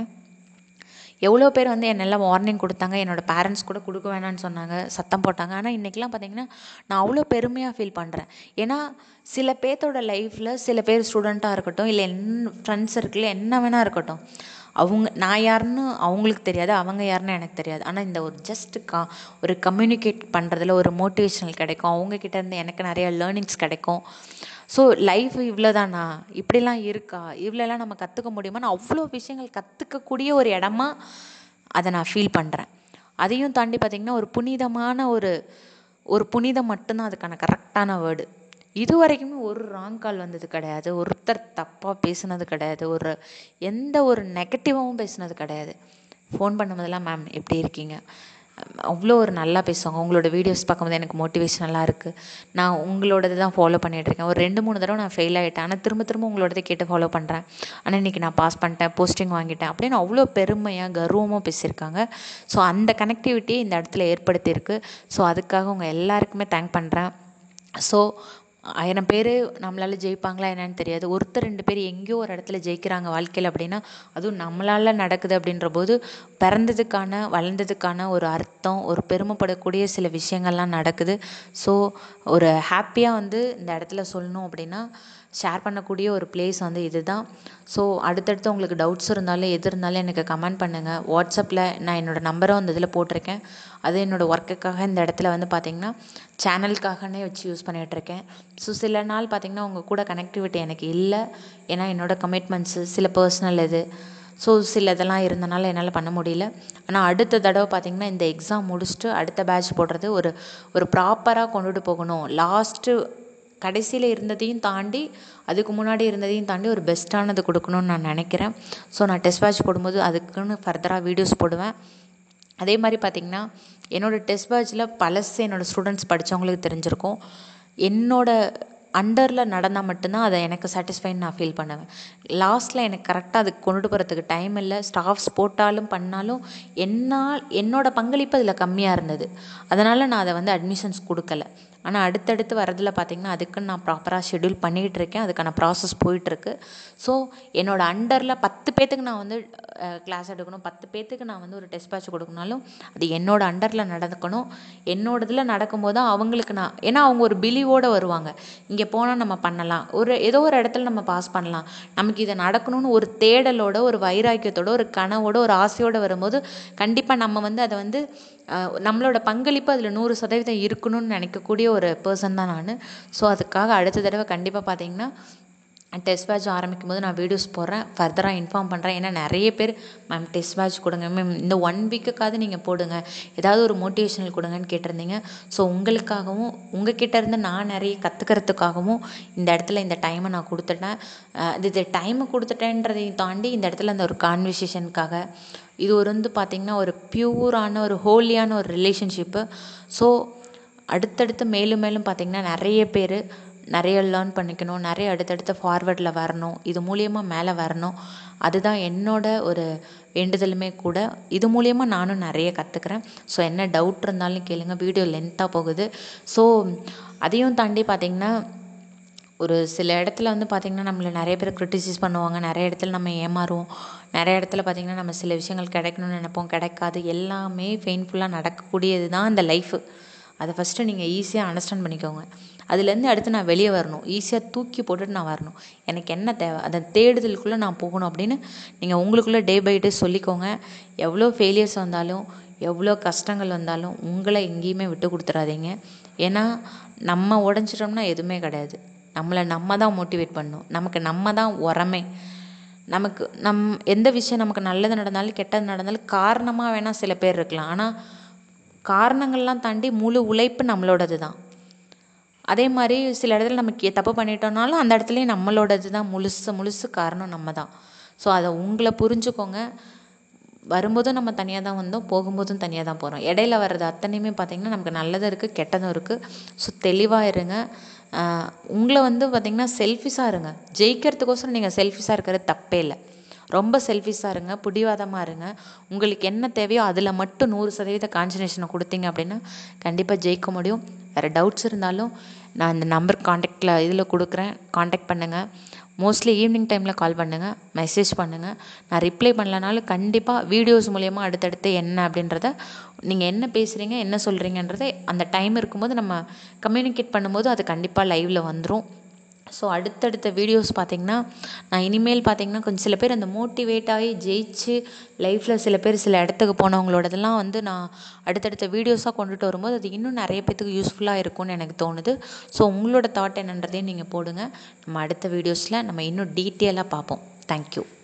எவ்வளோ பேர் வந்து என்னெல்லாம் வார்னிங் கொடுத்தாங்க என்னோடய பேரண்ட்ஸ் கூட கொடுக்க வேணாம்னு சொன்னாங்க சத்தம் போட்டாங்க ஆனால் இன்றைக்கெலாம் பார்த்தீங்கன்னா நான் அவ்வளோ பெருமையாக ஃபீல் பண்ணுறேன் ஏன்னா சில பேர்த்தோட லைஃப்பில் சில பேர் ஸ்டூடெண்ட்டாக இருக்கட்டும் இல்லை என்ன ஃப்ரெண்ட்ஸ் சர்க்கிளில் என்ன வேணால் இருக்கட்டும் அவங்க நான் யாருன்னு அவங்களுக்கு தெரியாது அவங்க யாருன்னு எனக்கு தெரியாது ஆனால் இந்த ஒரு ஜஸ்ட் கா ஒரு கம்யூனிகேட் பண்ணுறதுல ஒரு மோட்டிவேஷனல் கிடைக்கும் அவங்கக்கிட்ட இருந்து எனக்கு நிறைய லேர்னிங்ஸ் கிடைக்கும் ஸோ லைஃப் இவ்வளோதானா இப்படிலாம் இருக்கா இவ்வளோலாம் நம்ம கற்றுக்க முடியுமான்னு அவ்வளோ விஷயங்கள் கற்றுக்கக்கூடிய ஒரு இடமா அதை நான் ஃபீல் பண்ணுறேன் அதையும் தாண்டி பார்த்திங்கன்னா ஒரு புனிதமான ஒரு ஒரு புனிதம் மட்டும்தான் அதுக்கான கரெக்டான வேர்டு இது வரைக்குமே ஒரு ராங் கால் வந்தது கிடையாது ஒருத்தர் தப்பாக பேசுனது கிடையாது ஒரு எந்த ஒரு நெகட்டிவாகவும் பேசுனது கிடையாது ஃபோன் பண்ணும்போதெல்லாம் மேம் எப்படி இருக்கீங்க அவ்வளோ ஒரு நல்லா பேசுவாங்க உங்களோட வீடியோஸ் பார்க்கும்போது எனக்கு மோட்டிவேஷனலாக இருக்குது நான் உங்களோடது தான் ஃபாலோ பண்ணிகிட்ருக்கேன் ஒரு ரெண்டு மூணு தடவை நான் ஃபெயில் ஆகிட்டேன் ஆனால் திரும்ப திரும்ப உங்களோடதை கேட்டு ஃபாலோ பண்ணுறேன் ஆனால் இன்றைக்கி நான் பாஸ் பண்ணிட்டேன் போஸ்டிங் வாங்கிட்டேன் அப்படின்னு அவ்வளோ பெருமையாக கர்வமாக பேசியிருக்காங்க ஸோ அந்த கனெக்டிவிட்டியை இந்த இடத்துல ஏற்படுத்தியிருக்கு ஸோ அதுக்காக உங்கள் எல்லாருக்குமே தேங்க் பண்ணுறேன் ஸோ ஆயிரம் பேர் நம்மளால் ஜெயிப்பாங்களா என்னன்னு தெரியாது ஒருத்தர் ரெண்டு பேர் எங்கேயோ ஒரு இடத்துல ஜெயிக்கிறாங்க வாழ்க்கையில் அப்படின்னா அதுவும் நம்மளால் நடக்குது அப்படின்ற போது பிறந்ததுக்கான வளர்ந்ததுக்கான ஒரு அர்த்தம் ஒரு பெருமைப்படக்கூடிய சில விஷயங்கள்லாம் நடக்குது ஸோ ஒரு ஹாப்பியாக வந்து இந்த இடத்துல சொல்லணும் அப்படின்னா ஷேர் பண்ணக்கூடிய ஒரு பிளேஸ் வந்து இது தான் ஸோ அடுத்தடுத்து உங்களுக்கு டவுட்ஸ் இருந்தாலும் எது இருந்தாலும் எனக்கு கமெண்ட் பண்ணுங்கள் வாட்ஸ்அப்பில் நான் என்னோடய நம்பரும் அந்த இதில் போட்டிருக்கேன் அது என்னோடய ஒர்க்குக்காக இந்த இடத்துல வந்து பார்த்திங்கன்னா சேனலுக்காகனே வச்சு யூஸ் பண்ணிகிட்ருக்கேன் ஸோ சில நாள் பார்த்திங்கன்னா உங்கள் கூட கனெக்டிவிட்டி எனக்கு இல்லை ஏன்னா என்னோடய கமிட்மெண்ட்ஸு சில பர்சனல் இது ஸோ சில இதெல்லாம் இருந்தனால என்னால் பண்ண முடியல ஆனால் அடுத்த தடவை பார்த்திங்கன்னா இந்த எக்ஸாம் முடிச்சுட்டு அடுத்த பேட்ச் போடுறது ஒரு ஒரு ப்ராப்பராக கொண்டுட்டு போகணும் லாஸ்ட்டு கடைசியில் இருந்ததையும் தாண்டி அதுக்கு முன்னாடி இருந்ததையும் தாண்டி ஒரு பெஸ்ட்டானது கொடுக்கணும்னு நான் நினைக்கிறேன் ஸோ நான் டெஸ்ட் பேட்ச் போடும்போது அதுக்குன்னு ஃபர்தராக வீடியோஸ் போடுவேன் அதே மாதிரி பார்த்திங்கன்னா என்னோடய டெஸ்ட் பேட்சில் பழசு என்னோடய ஸ்டூடெண்ட்ஸ் படித்தவங்களுக்கு தெரிஞ்சிருக்கும் என்னோடய அண்டரில் நடந்தால் மட்டும்தான் அதை எனக்கு சாட்டிஸ்ஃபைன்னு நான் ஃபீல் பண்ணுவேன் லாஸ்ட்டில் எனக்கு கரெக்டாக அதுக்கு கொண்டுட்டு போகிறதுக்கு டைம் இல்லை ஸ்டாஃப்ஸ் போட்டாலும் பண்ணாலும் என்னால் என்னோடய பங்களிப்பு அதில் கம்மியாக இருந்தது அதனால் நான் அதை வந்து அட்மிஷன்ஸ் கொடுக்கல ஆனால் அடுத்தடுத்து வரதில் பார்த்திங்கன்னா அதுக்குன்னு நான் ப்ராப்பராக ஷெட்யூல் பண்ணிகிட்டு இருக்கேன் அதுக்கான ப்ராசஸ் போயிட்டுருக்கு ஸோ என்னோடய அண்டரில் பத்து பேர்த்துக்கு நான் வந்து கிளாஸ் எடுக்கணும் பத்து பேர்த்துக்கு நான் வந்து ஒரு டெஸ்ட் பேட்ச் கொடுக்கணுனாலும் அது என்னோடய அண்டரில் நடக்கணும் என்னோடதில் நடக்கும்போது தான் அவங்களுக்கு நான் ஏன்னா அவங்க ஒரு பிலீவோடு வருவாங்க இங்கே போனால் நம்ம பண்ணலாம் ஒரு ஏதோ ஒரு இடத்துல நம்ம பாஸ் பண்ணலாம் நமக்கு இதை நடக்கணும்னு ஒரு தேடலோட ஒரு வைராக்கியத்தோட ஒரு கனவோட ஒரு ஆசையோடு வரும்போது கண்டிப்பாக நம்ம வந்து அதை வந்து நம்மளோட பங்களிப்பு அதில் நூறு சதவீதம் இருக்கணும்னு நினைக்கக்கூடிய ஒரு பர்சன் தான் நான் ஸோ அதுக்காக அடுத்த தடவை கண்டிப்பாக பார்த்தீங்கன்னா டெஸ்ட் பேட்ச் ஆரம்பிக்கும் போது நான் வீடியோஸ் போடுறேன் ஃபர்தராக இன்ஃபார்ம் பண்ணுறேன் ஏன்னா நிறைய பேர் மேம் டெஸ்ட் பேட்ச் கொடுங்க மேம் இந்த ஒன் வீக்குக்காவது நீங்கள் போடுங்க ஏதாவது ஒரு மோட்டிவேஷனல் கொடுங்கன்னு கேட்டிருந்தீங்க ஸோ உங்களுக்காகவும் உங்ககிட்ட இருந்து நான் நிறைய கற்றுக்கிறதுக்காகவும் இந்த இடத்துல இந்த டைமை நான் கொடுத்துட்டேன் இது டைமை கொடுத்துட்டேன்றதையும் தாண்டி இந்த இடத்துல அந்த ஒரு கான்வர்சேஷனுக்காக இது ஒரு வந்து பார்த்திங்கன்னா ஒரு பியூரான ஒரு ஹோலியான ஒரு ரிலேஷன்ஷிப்பு ஸோ அடுத்தடுத்து மேலும் மேலும் பார்த்திங்கன்னா நிறைய பேர் நிறைய லேர்ன் பண்ணிக்கணும் நிறைய அடுத்தடுத்த ஃபார்வர்டில் வரணும் இது மூலியமாக மேலே வரணும் அதுதான் என்னோட ஒரு வேண்டுதலுமே கூட இது மூலியமா நானும் நிறைய கற்றுக்குறேன் ஸோ என்ன டவுட் இருந்தாலும் கேளுங்க வீடியோ லென்த்தாக போகுது ஸோ அதையும் தாண்டி பார்த்திங்கன்னா ஒரு சில இடத்துல வந்து பார்த்திங்கன்னா நம்மளை நிறைய பேர் கிரிட்டிசைஸ் பண்ணுவாங்க நிறைய இடத்துல நம்ம ஏமாறுவோம் நிறைய இடத்துல பார்த்திங்கன்னா நம்ம சில விஷயங்கள் கிடைக்கணும்னு நினைப்போம் கிடைக்காது எல்லாமே பெயின்ஃபுல்லாக நடக்கக்கூடியது தான் இந்த லைஃபு அதை ஃபஸ்ட்டு நீங்கள் ஈஸியாக அண்டர்ஸ்டாண்ட் பண்ணிக்கோங்க அதுலேருந்து அடுத்து நான் வெளியே வரணும் ஈஸியாக தூக்கி போட்டுட்டு நான் வரணும் எனக்கு என்ன தேவை அதை தேடுதலுக்குள்ளே நான் போகணும் அப்படின்னு நீங்கள் உங்களுக்குள்ளே டே பை டே சொல்லிக்கோங்க எவ்வளோ ஃபெயிலியர்ஸ் வந்தாலும் எவ்வளோ கஷ்டங்கள் வந்தாலும் உங்களை எங்கேயுமே விட்டு கொடுத்துறாதீங்க ஏன்னா நம்ம உடஞ்சிட்டோம்னா எதுவுமே கிடையாது நம்மளை நம்ம தான் மோட்டிவேட் பண்ணணும் நமக்கு நம்ம தான் உரமே நமக்கு நம் எந்த விஷயம் நமக்கு நல்லது நடந்தாலும் கெட்டது நடந்தாலும் காரணமாக வேணால் சில பேர் இருக்கலாம் ஆனால் காரணங்கள்லாம் தாண்டி முழு உழைப்பு நம்மளோடது தான் அதே மாதிரி சில இடத்துல நமக்கு தப்பு பண்ணிட்டோம்னாலும் அந்த இடத்துலையும் நம்மளோடது தான் முழுசு முழுசு காரணம் நம்ம தான் ஸோ அதை உங்களை புரிஞ்சுக்கோங்க வரும்போதும் நம்ம தனியாக தான் வந்தோம் போகும்போதும் தனியாக தான் போகிறோம் இடையில வர்றது அத்தனையுமே பார்த்திங்கன்னா நமக்கு நல்லதும் இருக்குது கெட்டதும் இருக்குது ஸோ தெளிவாக இருங்க உங்களை வந்து பார்த்திங்கன்னா செல்ஃபிஷாக இருங்க ஜெயிக்கிறதுக்கோசரம் நீங்கள் செல்ஃபிஷாக இருக்கிறது தப்பே இல்லை ரொம்ப செல்ஃபிஷாக இருங்க பிடிவாதமாக இருங்க உங்களுக்கு என்ன தேவையோ அதில் மட்டும் நூறு சதவீத கான்சன்ட்ரேஷனை கொடுத்தீங்க அப்படின்னா கண்டிப்பாக ஜெயிக்க முடியும் வேறு டவுட்ஸ் இருந்தாலும் நான் இந்த நம்பர் காண்டாக்டில் இதில் கொடுக்குறேன் காண்டாக்ட் பண்ணுங்கள் மோஸ்ட்லி ஈவினிங் டைமில் கால் பண்ணுங்கள் மெசேஜ் பண்ணுங்கள் நான் ரிப்ளை பண்ணலனாலும் கண்டிப்பாக வீடியோஸ் மூலயமா அடுத்தடுத்து என்ன அப்படின்றத நீங்கள் என்ன பேசுகிறீங்க என்ன சொல்கிறீங்கன்றதை அந்த டைம் இருக்கும்போது நம்ம கம்யூனிகேட் பண்ணும்போது அது கண்டிப்பாக லைவில் வந்துடும் ஸோ அடுத்தடுத்த வீடியோஸ் பார்த்திங்கன்னா நான் இனிமேல் பார்த்திங்கன்னா கொஞ்சம் சில பேர் அந்த மோட்டிவேட் ஆகி ஜெயிச்சு லைஃப்பில் சில பேர் சில இடத்துக்கு போனவங்களோடதெல்லாம் வந்து நான் அடுத்தடுத்த வீடியோஸாக கொண்டுட்டு வரும்போது அது இன்னும் நிறைய பேத்துக்கு யூஸ்ஃபுல்லாக இருக்கும்னு எனக்கு தோணுது ஸோ உங்களோட தாட் என்னன்றதையும் நீங்கள் போடுங்க நம்ம அடுத்த வீடியோஸில் நம்ம இன்னும் டீட்டெயிலாக பார்ப்போம் தேங்க்யூ